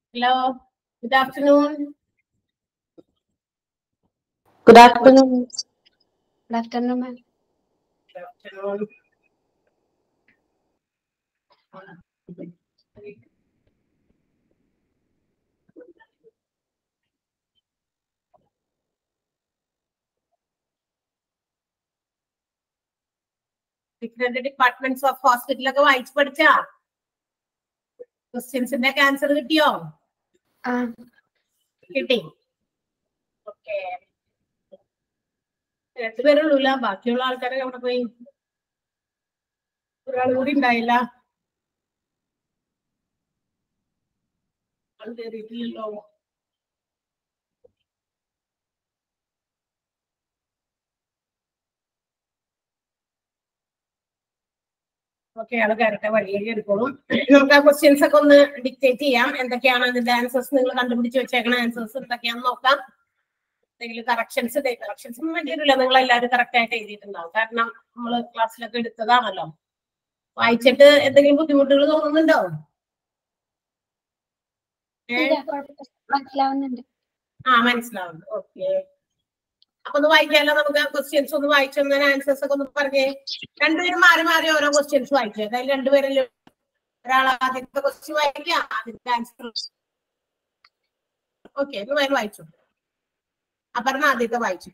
Hello, good afternoon. Good afternoon. Good afternoon, ma'am. Good afternoon. Different departments of ഹോസ്പിറ്റലൊക്കെ വായിച്ചു പഠിച്ചാ ക്വസ്റ്റ്യൻസിന്റെ ഒക്കെ answer കിട്ടിയോ Ah, കിട്ടി ഓക്കെ രണ്ടുപേരുള്ളൂല ബാക്കിയുള്ള ആൾക്കാരൊക്കെ അവിടെ പോയി ഒരാൾ കൂടി ഉണ്ടായില്ല ആൾ കേറിയിട്ടില്ലല്ലോ ഓക്കെ ആള് കയറട്ടെ വഴിയേക്ക് എടുത്തോളും നമുക്ക് ആ ക്വസ്റ്റ്യൻസ് ഒക്കെ ഒന്ന് ഡിക്റ്റേറ്റ് ചെയ്യാം എന്തൊക്കെയാണ് അതിന്റെ ആൻസേഴ്സ് നിങ്ങൾ കണ്ടുപിടിച്ച് വെച്ചേക്കണ ആൻസേഴ്സ് എന്തൊക്കെയാണെന്ന് നോക്കാം എന്തെങ്കിലും കറക്ഷൻസ് കറക്ഷൻസ് ഒന്നും വേണ്ടി വരില്ല നിങ്ങൾ എല്ലാവരും കറക്റ്റ് ആയിട്ട് എഴുതിയിട്ടുണ്ടാവും കാരണം നമ്മൾ ക്ലാസ്സിലൊക്കെ എടുത്തതാണല്ലോ വായിച്ചിട്ട് എന്തെങ്കിലും ബുദ്ധിമുട്ടുകൾ തോന്നുന്നുണ്ടോ ഏ? ഇല്ല, കുഴപ്പമില്ല. മനസ്സിലാവുന്നുണ്ട് ആ മനസ്സിലാവുന്നു ഓക്കെ അപ്പൊ ഒന്ന് വായിക്കാലോ നമുക്ക് ക്വസ്റ്റ്യൻസ് ഒന്ന് വായിച്ചു തന്നെ ആൻസേഴ്സ് ഒക്കെ ഒന്ന് പറഞ്ഞേ രണ്ടുപേരും മാറി മാറി ഓരോ ക്വസ്റ്റ്യൻസ് വായിച്ചു അതായത് രണ്ടുപേരിൽ ഒരാൾ ആദ്യത്തെ ക്വസ്റ്റ്യൻ വായിക്കുക ആദ്യത്തെ ആൻസർ ഓക്കെ ഒന്ന് വേറെ വായിച്ചു അപർണ ആദ്യത്തെ വായിച്ചു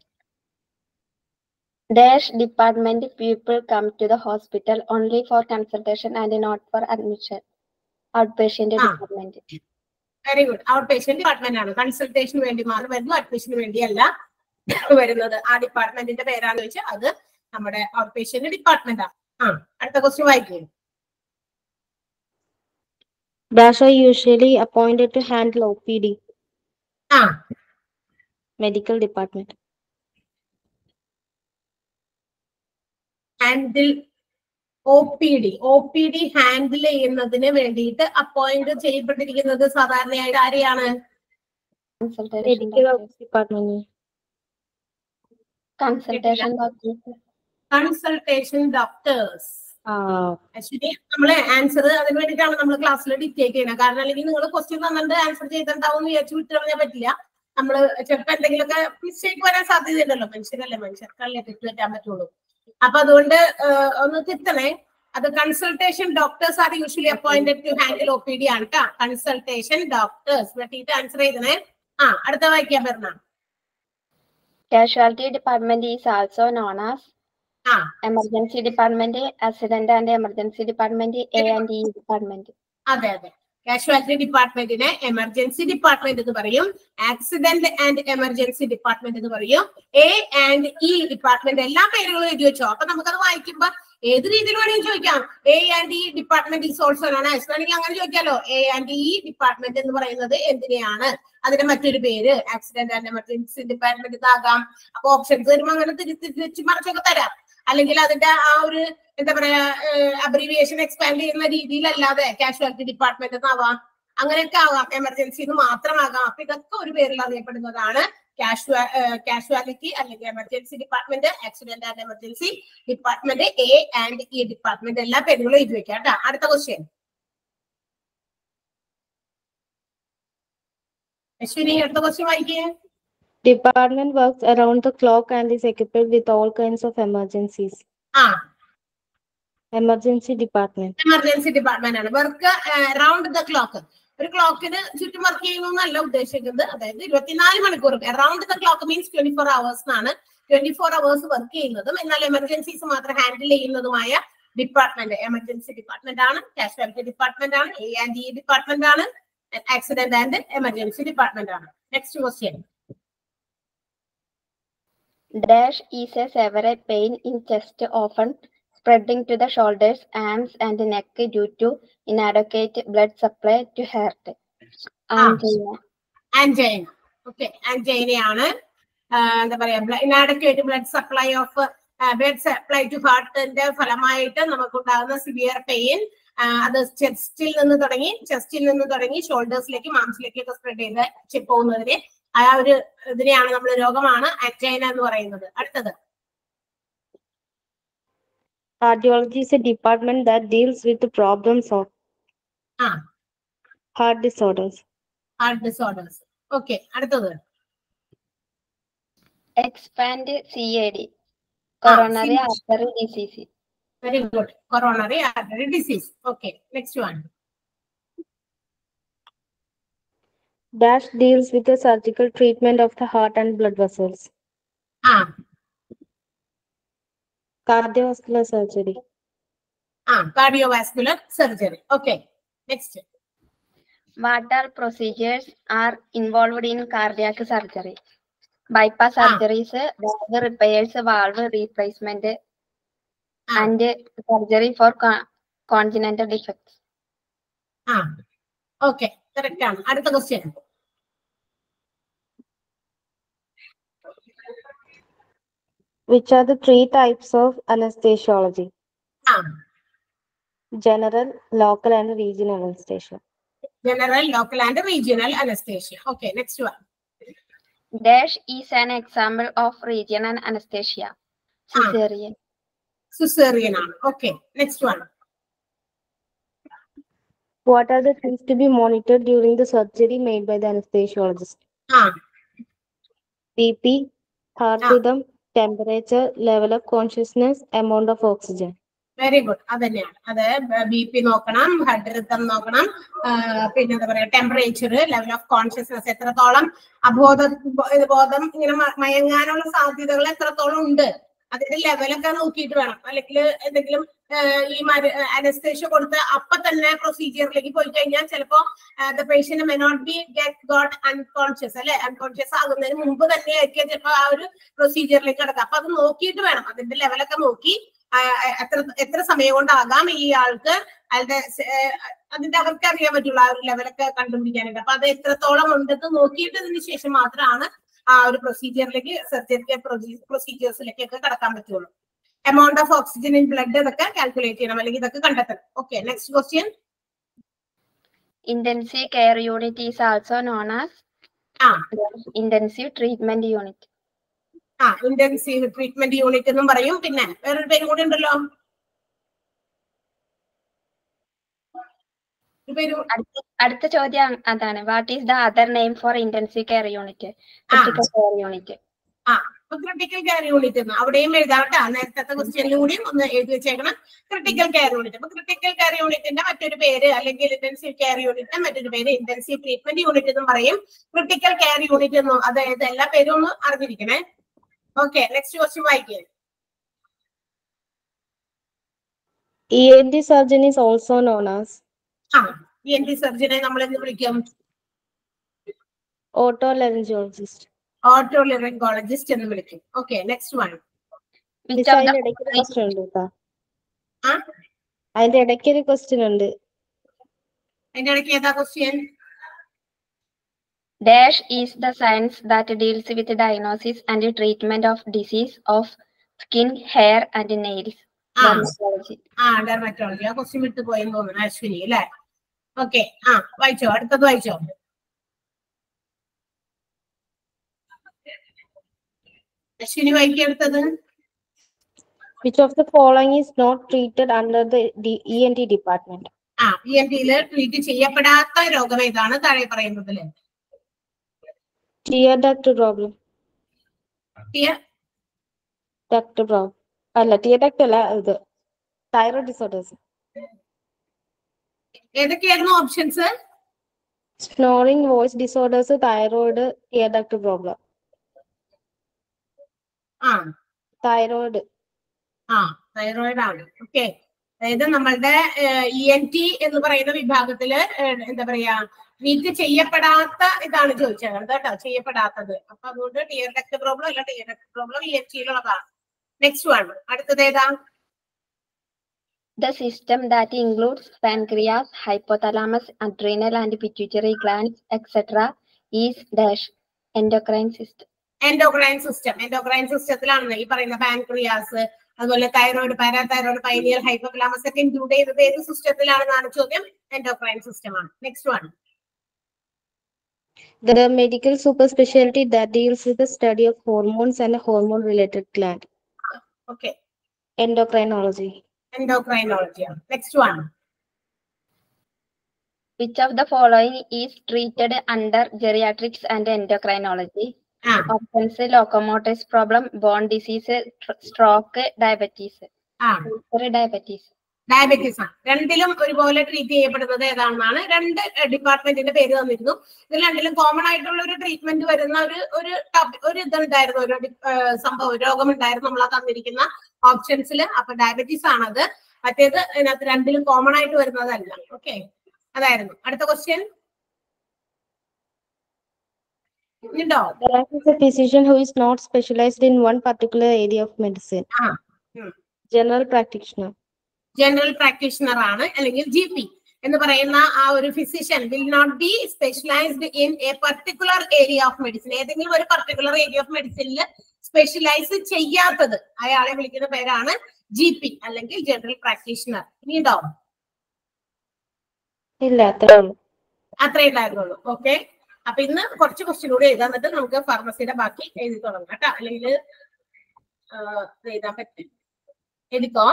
Dash department people come to the hospital only for consultation and not for admission. Outpatient Ah. department. Very good outpatient department ആണ് കൺസൾട്ടേഷന് വേണ്ടി മാത്രം വരുന്നു അഡ്മിഷന് വേണ്ടിയല്ല വരുന്നത് ആ ഡിപ്പാർട്ട്മെന്റിന്റെ പേരാന്ന് വെച്ചാൽ അത് നമ്മുടെ ഔട്ട് പേഷ്യന്റ് ഡിപ്പാർട്ട്മെന്റ് ആണ് ആ അടുത്ത ക്വസ്റ്റ്യൻ വായിക്കൂ Dash are usually appointed to handle OPD, ആ medical department. Handle O P D O P D handle ചെയ്യുന്നതിന് വേണ്ടിയിട്ട് അപ്പോയിന്റ് ചെയ്യപ്പെട്ടിരിക്കുന്നത് സാധാരണയായിട്ട് ആരെയാണ് Consultation Medical doctors. department. Consultation doctors. Consultation doctors Ah, actually നമ്മള് ആൻസർ അതിന് വേണ്ടിയിട്ടാണ് നമ്മൾ ക്ലാസ്സിൽ ഡിക്റ്റേറ്റ് ചെയ്യുന്നത് കാരണം അല്ലെങ്കിൽ നിങ്ങൾ ക്വസ്റ്റ്യൻ തന്നിട്ട് ആൻസർ ചെയ്തിട്ടുണ്ടാവും എന്ന് വിചാരിച്ചു വിട്ടു കളഞ്ഞാൽ പറ്റില്ല നമ്മൾ ചിലപ്പോൾ എന്തെങ്കിലുമൊക്കെ മിസ്റ്റേക്ക് വരാൻ സാധ്യതയുണ്ടല്ലോ മനുഷ്യരല്ലേ മനുഷ്യർക്കല്ലേ തെറ്റ് പറ്റാൻ പറ്റുള്ളൂ അപ്പൊ അതുകൊണ്ട് ഏഹ്, ഒന്ന് തിരുത്തണേ അത് consultation doctors are usually appointed to handle O P D ആണ് കേട്ടോ കൺസൾട്ടേഷൻ ഡോക്ടേഴ്സ് വെട്ടിയിട്ട് ആൻസർ ചെയ്തണേ ആ അടുത്ത വായിക്കാൻ പറഞ്ഞ Casualty department is also known as ആ emergency department, accident and emergency department, A and E department. അതെ അതെ കാഷ്വാലിറ്റി ഡിപ്പാർട്ട്മെന്റിനെ എമർജൻസി ഡിപ്പാർട്ട്മെന്റ് എന്ന് പറയും ആക്സിഡന്റ് ആൻഡ് എമർജൻസി ഡിപ്പാർട്ട്മെന്റ് എന്ന് പറയും എ ആൻഡ് ഇ ഡിപ്പാർട്ട്മെന്റ് എല്ലാ പേരുകളും എഴുതി വെച്ചോ അപ്പൊ നമുക്കത് വായിക്കുമ്പോ ഏത് രീതിയിൽ വേണമെങ്കിൽ ചോദിക്കാം A and E department is also ആണ് വേണമെങ്കിൽ അങ്ങനെ ചോദിക്കാലോ എ ആൻഡ് ഇ ഡിപ്പാർട്ട്മെന്റ് എന്ന് പറയുന്നത് എന്തിനെയാണ് അതിന്റെ മറ്റൊരു പേര് ആക്സിഡന്റ് ആൻഡ് എമർജൻസി ഡിപ്പാർട്ട്മെന്റ് ഇതാകാം അപ്പൊ ഓപ്ഷൻസ് വരുമ്പോ അങ്ങനെ തിരിച്ച് തിരിച്ച് മറിച്ചൊക്കെ തരാം അല്ലെങ്കിൽ അതിന്റെ ആ ഒരു എന്താ പറയാ അബ്രീവിയേഷൻ എക്സ്പാൻഡ് ചെയ്യുന്ന രീതിയിലല്ലാതെ കാഷ്വാലിറ്റി ഡിപ്പാർട്ട്മെന്റ് എന്നാവാം അങ്ങനെയൊക്കെ ആവാം എമർജൻസി എന്ന് മാത്രമാകാം അപ്പൊ ഇതൊക്കെ ഒരു പേരിൽ അറിയപ്പെടുന്നതാണ് കാഷ്വാലിറ്റി അല്ലെങ്കിൽ emergency department accident and emergency department A and E department എല്ലാ പേരുകളും എഴുതി വെക്കാം കേട്ടോ അടുത്ത ക്വസ്റ്റ്യൻ അശ്വിനി അടുത്ത ക്വസ്റ്റ്യൻ വായിക്കേ department works around the clock and is equipped with all kinds of emergencies. ആ Emergency department. എമർജൻസി ഡിപ്പാർട്ട്മെന്റ് ആണ് വർക്ക് റൗണ്ട് ദ ക്ലോക്ക് ഒരു ക്ലോക്കിന് ചുറ്റും വർക്ക് ചെയ്യുന്നു എന്നല്ല ഉദ്ദേശിക്കുന്നത് അതായത് ഇരുപത്തിനാല് മണിക്കൂർ round the clock means twenty four hours എന്നാണ് ട്വന്റി ഫോർ അവേഴ്സ് വർക്ക് ചെയ്യുന്നതും എന്നാൽ എമർജൻസീസ് മാത്രം ഹാൻഡിൽ ചെയ്യുന്നതുമായ ഡിപ്പാർട്ട്മെന്റ് എമർജൻസി ഡിപ്പാർട്ട്മെന്റ് ആണ് കാഷ്വാലിറ്റി ഡിപ്പാർട്ട്മെന്റ് ആണ് എ ആൻഡ് ഇ ഡിപ്പാർട്ട്മെന്റ് ആണ് ആക്സിഡന്റ് ആൻഡ് എമർജൻസി ഡിപ്പാർട്ട്മെന്റ് ആണ് next question Dash is a severe pain in chest often spreading to the shoulders, arms and neck due to inadequate blood supply to heart. Angina. Angina okay ആൻജൈനയാണ് എന്താ പറയാ inadequate blood supply of blood supply to ഹാർട്ടിന്റെ ഫലമായിട്ട് നമുക്കുണ്ടാകുന്ന severe pain അത് ചെസ്റ്റിൽ നിന്ന് തുടങ്ങി ചെസ്റ്റിൽ നിന്ന് തുടങ്ങി ഷോൾഡേഴ്സിലേക്ക് മാംസിലേക്കൊക്കെ സ്പ്രെഡ് ചെയ്ത് ചെ- പോകുന്നതിന് ആ ഒരു ഇതിനെയാണ് നമ്മൾ രോഗമാണ് ആൻജൈന എന്ന് പറയുന്നത് അടുത്തത് Cardiology is a department that deals with the problems of Ah. heart disorders. Heart disorders okay അടുത്തത് expand C A D coronary CAD. Artery disease very good coronary artery disease okay next one Dash deals with the surgical treatment of the heart and blood vessels. ആ Cardiovascular surgery. ആ cardiovascular surgery okay next What are procedures are involved in cardiac surgery? Bypass Ah. surgeries, valve repairs, valve replacement, Ah. and surgery for con- congenital defects. ആ okay correct ആണ് അടുത്ത question Which are the three types of anesthesiology? ആ General, local, and regional anesthesia. General local and regional anaesthesia okay next one Dash is an example of regional anesthesia. Ah. Cesarean. Caesarean ആണ് okay next one What are the things to be monitored during the surgery made by the anesthesiologist? ആ BP, heart Ah. rhythm, temperature, level of consciousness, amount of oxygen. Very good അത് തന്നെയാണ് അത് B P നോക്കണം heart rhythm നോക്കണം ആ, പിന്നെ എന്താ പറയാ ടെമ്പറേച്ചർ ലെവൽ ഓഫ് കോൺഷ്യസ്നസ് എത്രത്തോളം അബോധ ബോ- ഇത് ബോധം ഇങ്ങനെ മ- മയങ്ങാനുള്ള സാധ്യതകൾ എത്രത്തോളം ഉണ്ട് അതിന്റെ ലെവലൊക്കെ നോക്കിയിട്ട് വേണം അല്ലെങ്കിൽ എന്തെങ്കിലും ആ, ഈ അനസ്തേഷ്യ കൊടുത്ത് അപ്പൊ തന്നെ പ്രൊസീജിയറിലേക്ക് പോയി കഴിഞ്ഞാൽ ചിലപ്പോ the patient may not be get got unconscious അല്ലെ അൺകോൺഷ്യസ് ആകുന്നതിന് മുമ്പ് തന്നെ ആയിരിക്കും ചിലപ്പോൾ ആ ഒരു പ്രൊസീജിയറിലേക്ക് കിടക്കുക അപ്പൊ അത് നോക്കിയിട്ട് വേണം അതിന്റെ ലെവലൊക്കെ നോക്കി ആ, ആ, എത്ര എത്ര സമയം കൊണ്ടാകാം ഈ ആൾക്ക് അയാളുടെ സ- ഏ, അതിന്റെ അവർക്ക് അറിയാൻ പറ്റുള്ള ആ ഒരു ലെവലൊക്കെ കണ്ടുപിടിക്കാനായിട്ട് അപ്പൊ അത് എത്രത്തോളം ഉണ്ടെന്ന് നോക്കിയിട്ടതിന് ശേഷം മാത്രമാണ് ആ ഒരു പ്രൊസീജിയറിലേക്ക് സർജറി പ്രൊസീജിയേഴ്സിലേക്കൊക്കെ കടക്കാൻ പറ്റുള്ളൂ amount of oxygen in blood ഇതൊക്കെ കാൽക്കുലേറ്റ് ചെയ്യണം അല്ലെങ്കിൽ ഇതൊക്കെ കണ്ടെത്തണം okay next question Intensive care unit is also known as ആ intensive treatment unit. ആ ഇന്റൻസീവ് ട്രീറ്റ്മെന്റ് യൂണിറ്റ് എന്നും പറയും പിന്നെ വേറൊരു പേരും കൂടി ഉണ്ടല്ലോ ഒരു പേര് കൂ- അടുത്ത അടുത്ത ചോദ്യം അതാണ് what is the other name for intensive care unit critical care unit ആ ക്രിട്ടിക്കൽ കെയർ യൂണിറ്റ് എന്ന് അവിടെയും എഴുതാവട്ടെ നേരത്തെ ക്വസ്റ്റ്യനിലും കൂടി ഒന്ന് എഴുതി വെച്ചേക്കണം ക്രിട്ടിക്കൽ കെയർ യൂണിറ്റ് അപ്പൊ ക്രിട്ടിക്കൽ കെയർ യൂണിറ്റിന്റെ മറ്റൊരു പേര് അല്ലെങ്കിൽ ഇന്റൻസീവ് കെയർ യൂണിറ്റിന്റെ മറ്റൊരു പേര് ഇന്റൻസീവ് ട്രീറ്റ്മെന്റ് യൂണിറ്റ് എന്നും പറയും ക്രിട്ടിക്കൽ കെയർ യൂണിറ്റ് എന്നും അതായത് എല്ലാ പേരും ഒന്ന് അറിഞ്ഞിരിക്കണേ ഓക്കെ നെക്സ്റ്റ് ക്വസ്റ്റ്യൻ വായിക്കേ ENT surgeon is also known as ആ ഇ എൻ ടി സർജനെ നമ്മൾ എന്ത് വിളിക്കും otolaryngologist. ഓട്ടോളിറിംഗോളജിസ്റ്റ് എന്ന് വിളിക്കും okay next one which Miss, of അതിന്റെ ദ ഇടയ്ക്ക് ഒരു question ഉണ്ട് കേട്ടോ ആ അതിന്റെ ഇടയ്ക്ക് ഒരു ക്വസ്റ്റ്യൻ ഉണ്ട് അതിന്റെ ഇടയ്ക്ക് ഏതാ question Dash is the science that deals with diagnosis and treatment of disease of skin, hair, and nails. ആ Dermatology. ആ ഡെർമറ്റോളജി ആ ക്വസ്റ്റ്യൻ വിട്ടു പോയെന്ന് തോന്നുന്നു അശ്വിനി അല്ലെ ഓക്കെ ആ വായിച്ചോ അടുത്തത് വായിച്ചോ അശ്വിനി വായിക്കുക അടുത്തത് Which of the following is not treated under the D- ENT department? ആ ഇ എൻ ടിയിൽ ട്രീറ്റ് ചെയ്യപ്പെടാത്ത രോഗം ഏതാണ് താഴെ പറയുന്നതില് Tear duct problem. Tear- Duct problem. അല്ല tear duct അല്ല ഇത് thyroid disorders. ഏതൊക്കെയായിരുന്നു options Snoring, voice disorders, thyroid, tear duct problem. ആ Thyroid. ആ തൈറോയിഡ് ആണ് ഓക്കെ അതായത് നമ്മളുടെ ഇ എൻ ടി എന്ന് പറയുന്ന വിഭാഗത്തില് ഏഹ്, എന്താ പറയാ ട്രീറ്റ് ചെയ്യപ്പെടാത്ത ഇതാണ് ചോദിച്ചത് കേട്ടോ ചെയ്യപ്പെടാത്തത് അപ്പൊ അതുകൊണ്ട് ടിയർ ഡക്ട് പ്രോബ്ലം അല്ല tear duct problem E N ടിയിലുള്ളതാണ് നെക്സ്റ്റ് വൺ അടുത്തത് ഏതാ The system that includes pancreas, hypothalamus, adrenal and pituitary glands, etc. is dash endocrine system. Endocrine system endocrine സിസ്റ്റത്തിലാണ് ഈ പറയുന്ന പാൻക്രിയാസ് അതുപോലെ തൈറോയിഡ് പാരാതൈറോയിഡ് പൈനിയർ ഹൈപ്പോക്ലാമസ് ഒക്കെ include ചെയ്തത് ഏത് സിസ്റ്റത്തിലാണെന്നാണ് ചോദ്യം എൻഡോക്രൈൻ സിസ്റ്റം ആണ് next one The medical super specialty that deals with the study of hormones and hormone related gland. Okay Endocrinology. Endocrinology ആണ് next one Which of the following is treated under geriatrics and endocrinology? ആ Options locomotor's problem, bone disease, tr- stroke, diabetes. ആ Answer diabetes. Diabetes ആണ് രണ്ടിലും ഒരുപോലെ treat ചെയ്യപ്പെടുന്നത് ഏതാണെന്നാണ് രണ്ട് ഡിപ്പാർട്ട്മെന്റിന്റെ പേര് തന്നിരുന്നു ഇതിൽ രണ്ടിലും കോമൺ ആയിട്ടുള്ള ഒരു ട്രീറ്റ്മെന്റ് വരുന്ന ഒരു ഒരു ടോപ്പിക് ഒരു ഇതുണ്ടായിരുന്നു ഒരു ഡി- ആ, സംഭവം രോഗമുണ്ടായിരുന്നു നമ്മൾ ആ തന്നിരിക്കുന്ന ഓപ്ഷൻസിൽ അപ്പൊ ഡയബറ്റീസ് ആണത് മറ്റേത് ഇതിനകത്ത് രണ്ടിലും കോമൺ ആയിട്ട് വരുന്നതല്ല ഓക്കെ അതായിരുന്നു അടുത്ത ക്വസ്റ്റ്യൻ ഉണ്ടോ That is a physician who is not specialized in one particular area of medicine. Ah, hmm. General practitioner. General practitioner ആണ് അല്ലെങ്കിൽ ജി പി എന്ന് പറയുന്ന ആ ഒരു physician will not be specialised in a particular area of medicine ഏതെങ്കിലും ഒരു particular area of മെഡിസിനിൽ specialise ചെയ്യാത്തത് അയാളെ വിളിക്കുന്ന പേരാണ് ജി പി അല്ലെങ്കിൽ ജനറൽ പ്രാക്ടീഷണർ ഇനിയുണ്ടോ ഇല്ല അത്രേ ഉള്ളൂ അത്രേ ഉണ്ടായിരുന്നുള്ളൂ ഓക്കെ അപ്പൊ ഇന്ന് കുറച്ച് ക്വസ്റ്റ്യൻ കൂടി എഴുതാൻ എന്നിട്ട് നമുക്ക് ഫാർമസിയുടെ ബാക്കി എഴുതി തുടങ്ങാം കേട്ടോ അല്ലെങ്കിൽ എഴുതാൻ പറ്റും എഴുതിക്കോ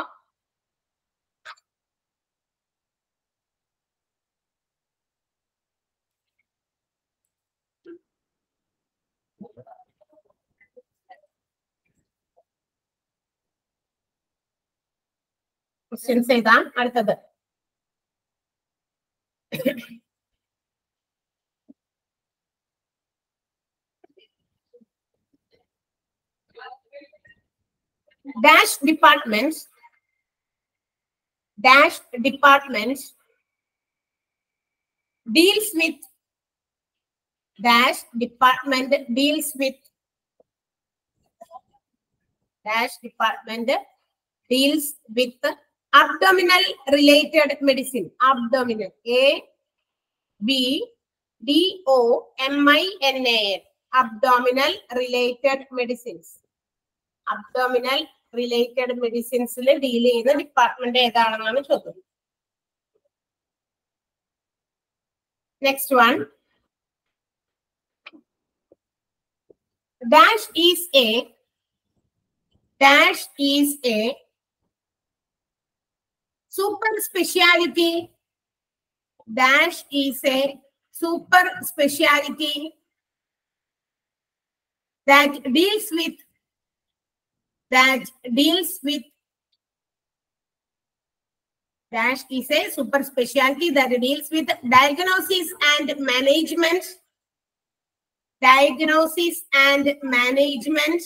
ക്വസ്റ്റ്യൻസ് എഴുതാം അടുത്തത് dash departments dash departments deals with dash department deals with dash department deals with abdominal related medicine abdominal a b d o m i n a l abdominal related medicines abdominal related മെഡിസിൻസിൽ deal ചെയ്യുന്ന department ഏതാണെന്നാണ് ചോദ്യം next one dash is a dash is a super speciality dash is a super speciality that deals with that deals with dash is a super specialty that deals with diagnosis and management diagnosis and management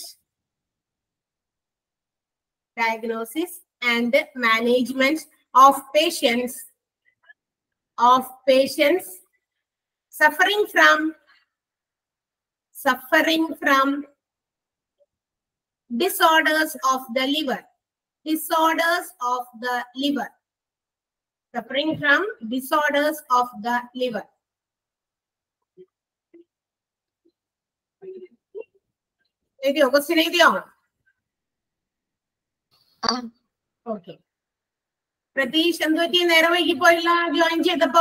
diagnosis and management of patients of patients suffering from suffering from disorders of the liver disorders of the liver suffering from disorders of the liver എഴുതിയോ question എഴുതിയോ ആ. Okay Pratheesh എന്ത് പറ്റി നേരെ വൈകി പോയില്ല join ചെയ്തപ്പോ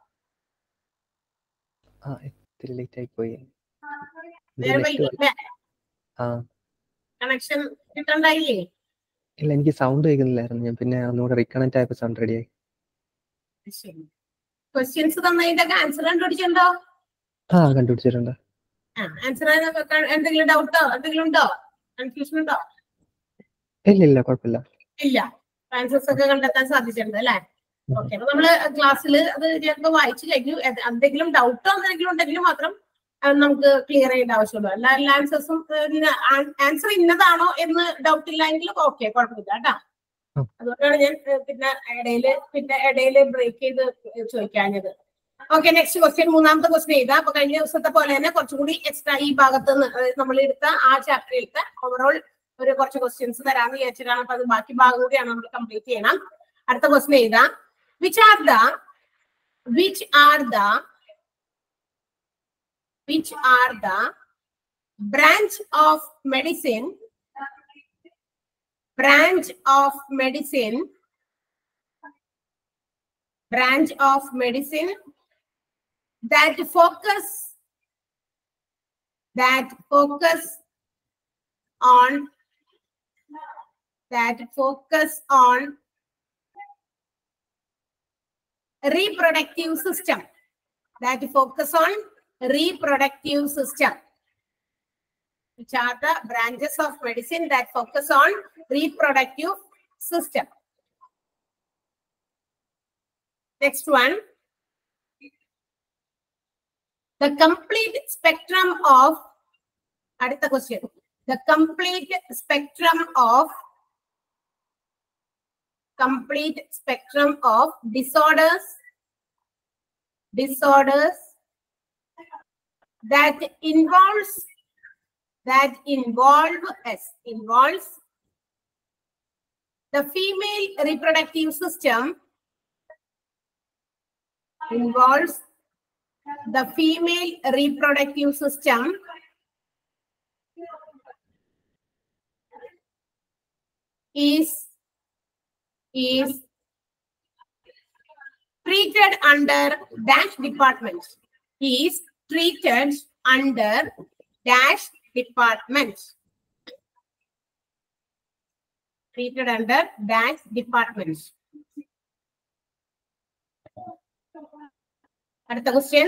ആ ഇത്തിരി ലേറ്റ് ആയി പോയി നേരെ വൈകി ആ കണക്ഷൻ കിട്ടണ്ടായില്ലേ ഇല്ല എനിക്ക് സൗണ്ട് കേൾക്കുന്നില്ലായിരുന്നു ഞാൻ പിന്നെ ഒന്നുകൂടെ റീകണക്ട് ആയപ്പോ സൗണ്ട് റെഡിയായി ശരി ക്വസ്റ്റ്യൻസ് തന്നതിന്റെ ആൻസർ കണ്ടുപിടിച്ചിട്ടുണ്ടോ ആ കണ്ടുപിടിച്ചിട്ടുണ്ട് ആ ആൻസർ എന്തെങ്കിലും ഡൗട്ടോ എന്തെങ്കിലും ഉണ്ടോ കൺഫ്യൂഷൻ ഉണ്ടോ ഇല്ല ഇല്ല കുഴപ്പമില്ല ഇല്ല ആൻസേഴ്സ് ഒക്കെ കണ്ടെത്താൻ സാധിച്ചിട്ടുണ്ട് അല്ലെ ഓക്കെ അപ്പൊ നമ്മള് ക്ലാസ്സിൽ അത് ചിലപ്പോ വായിച്ചു കഴിഞ്ഞു അത് എന്തെങ്കിലും ഡൗട്ടോ എന്തെങ്കിലും ഉണ്ടെങ്കിൽ മാത്രം അത് നമുക്ക് ക്ലിയർ ചെയ്യേണ്ട ആവശ്യമുള്ളൂ എല്ലാ എല്ലാ ആൻസേഴ്സും ആൻസർ ഇന്നതാണോ എന്ന് ഡൗട്ട് ഇല്ലെങ്കിൽ ഓക്കെ കുഴപ്പമില്ല കേട്ടാ ഉം. അതുകൊണ്ടാണ് ഞാൻ ഏഹ്, പിന്നെ ഇടയില് പിന്നെ ഇടയില് ബ്രേക്ക് ചെയ്ത് ചോദിക്കാഞ്ഞത് ഓക്കെ നെക്സ്റ്റ് ക്വസ്റ്റ്യൻ മൂന്നാമത്തെ ക്വസ്റ്റ്യൻ ചെയ്താ അപ്പൊ കഴിഞ്ഞ ദിവസത്തെ പോലെ തന്നെ കുറച്ചും കൂടി എക്സ്ട്രാ ഈ ഭാഗത്ത് നിന്ന് നമ്മൾ എടുത്ത ആ ചാപ്റ്ററിലത്തെ ഓവറോൾ ഒരു കുറച്ച് ക്വസ്റ്റ്യൻസ് തരാന്ന് വിചാരിച്ചിട്ടാണ് അപ്പൊ അത് ബാക്കി ഭാഗം കൂടിയാണ് നമ്മൾ കംപ്ലീറ്റ് ചെയ്യണം അടുത്ത ക്വസ്റ്റ്യൻ എഴുതാം which are the which are the which are the branch of medicine branch of medicine branch of medicine that focus that focus on that focus on reproductive system that focus on reproductive system which are the branches of medicine that focus on reproductive system next one the complete spectrum of അടുത്ത question the complete spectrum of complete spectrum of disorders disorders that involves that involve us involves the female reproductive system involves the female reproductive system is is treated under dash department is treated under dash department treated under dash department അടുത്ത question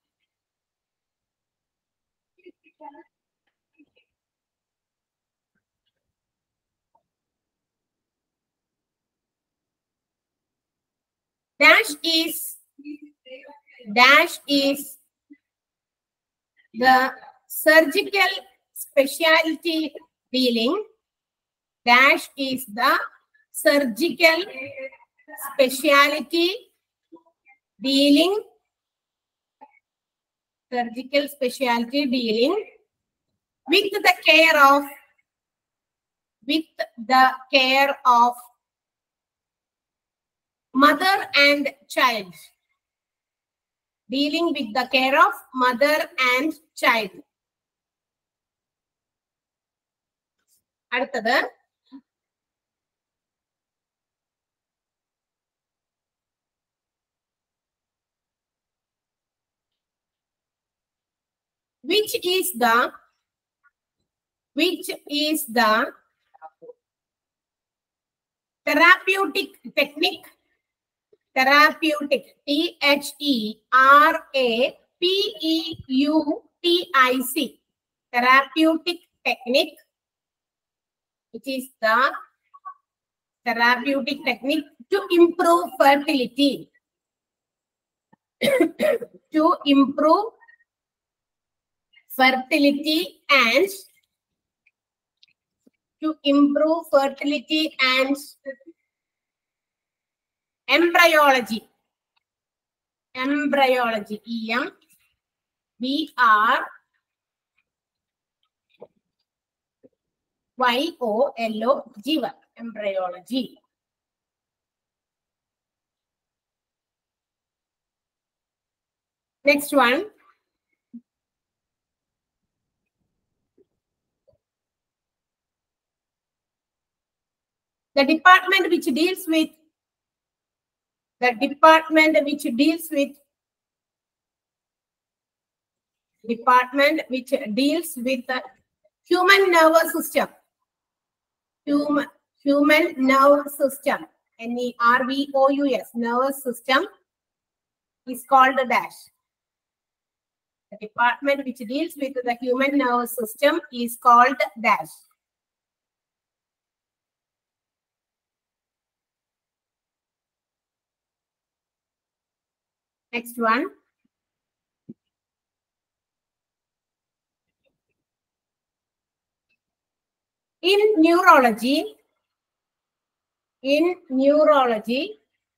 dash is dash is the surgical specialty dealing dash is the surgical specialty dealing surgical specialty dealing with the care of with the care of mother and child dealing with the care of mother and child അടുത്തത് which is the which is the therapeutic technique therapeutic t h e r a p e u t i c therapeutic technique which is the therapeutic technique to improve fertility to improve fertility and to improve fertility and embryology embryology e m b r y o l o g y embryology next one the department which deals with the department which deals with department which deals with the human nervous system human human nerve system n e r v o u s nervous system is called a dash the department which deals with the human nervous system is called dash Next one. In neurology, in neurology,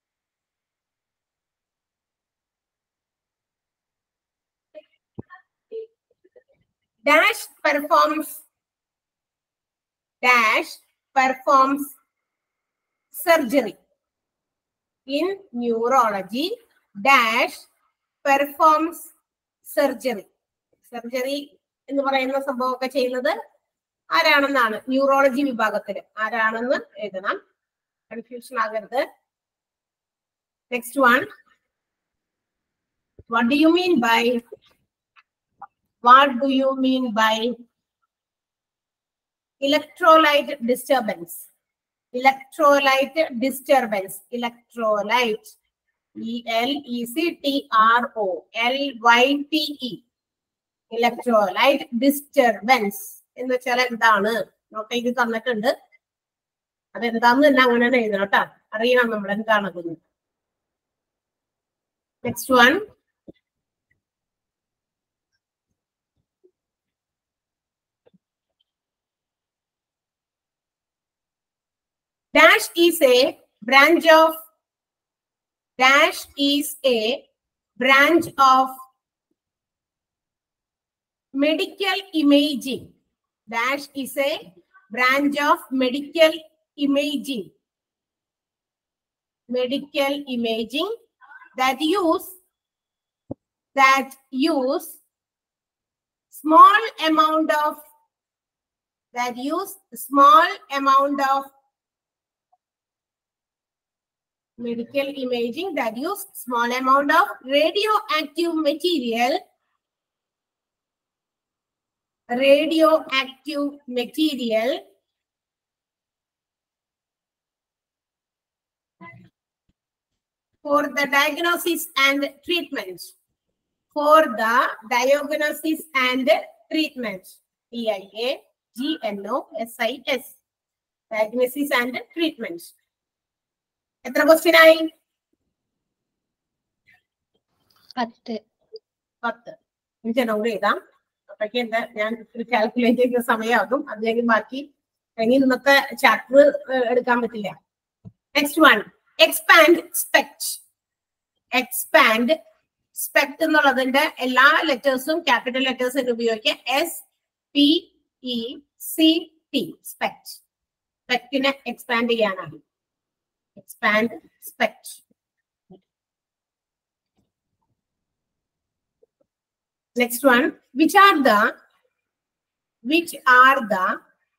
dash performs dash performs surgery. In neurology, dash performs surgery surgery എന്ന് പറയുന്ന സംഭവമൊക്കെ ചെയ്യുന്നത് ആരാണെന്നാണ് neurology വിഭാഗത്തിൽ ആരാണെന്ന് എഴുതണം confusion ആകരുത് next one what do you mean by what do you mean by electrolyte disturbance electrolyte disturbance electrolyte E L E C T R O L Y T E electrolyte disturbance എന്ന് വെച്ചാൽ എന്താണ് not ചെയ്ത് തന്നിട്ടുണ്ട് അതെന്താന്ന് തന്നെ അങ്ങനെ തന്നെ എഴുതണം കേട്ടോ അറിയണം നമ്മൾ എന്താണത് next one dash is a branch of dash is a branch of medical imaging dash is a branch of medical imaging medical imaging that use that use small amount of that use small amount of medical imaging that use small amount of radioactive material radioactive material for the diagnosis and treatment for the diagnosis and treatment DIA GNO SIS diagnosis and treatment എത്ര question ആയി പത്ത് പത്ത് എനിക്ക് not ചെയ്താം അപ്പൊഴേക്ക് എന്താ ഞാൻ ഒരു calculate ചെയ്യുന്ന സമയമാകും അതിലേക്ക് ബാക്കി അല്ലെങ്കിൽ ഇന്നത്തെ ചാപ്റ്റർ എടുക്കാൻ പറ്റില്ല next one expand SPECT expand SPECT എന്നുള്ളതിന്റെ എല്ലാ ലെറ്റേഴ്സും ക്യാപിറ്റൽ ലെറ്റേഴ്സ് ഉപയോഗിക്കുക S P E C T SPECT സ്പെക്ടിനെ എക്സ്പാൻഡ് ചെയ്യാനാണ് expand spect. Next one, which are the which are the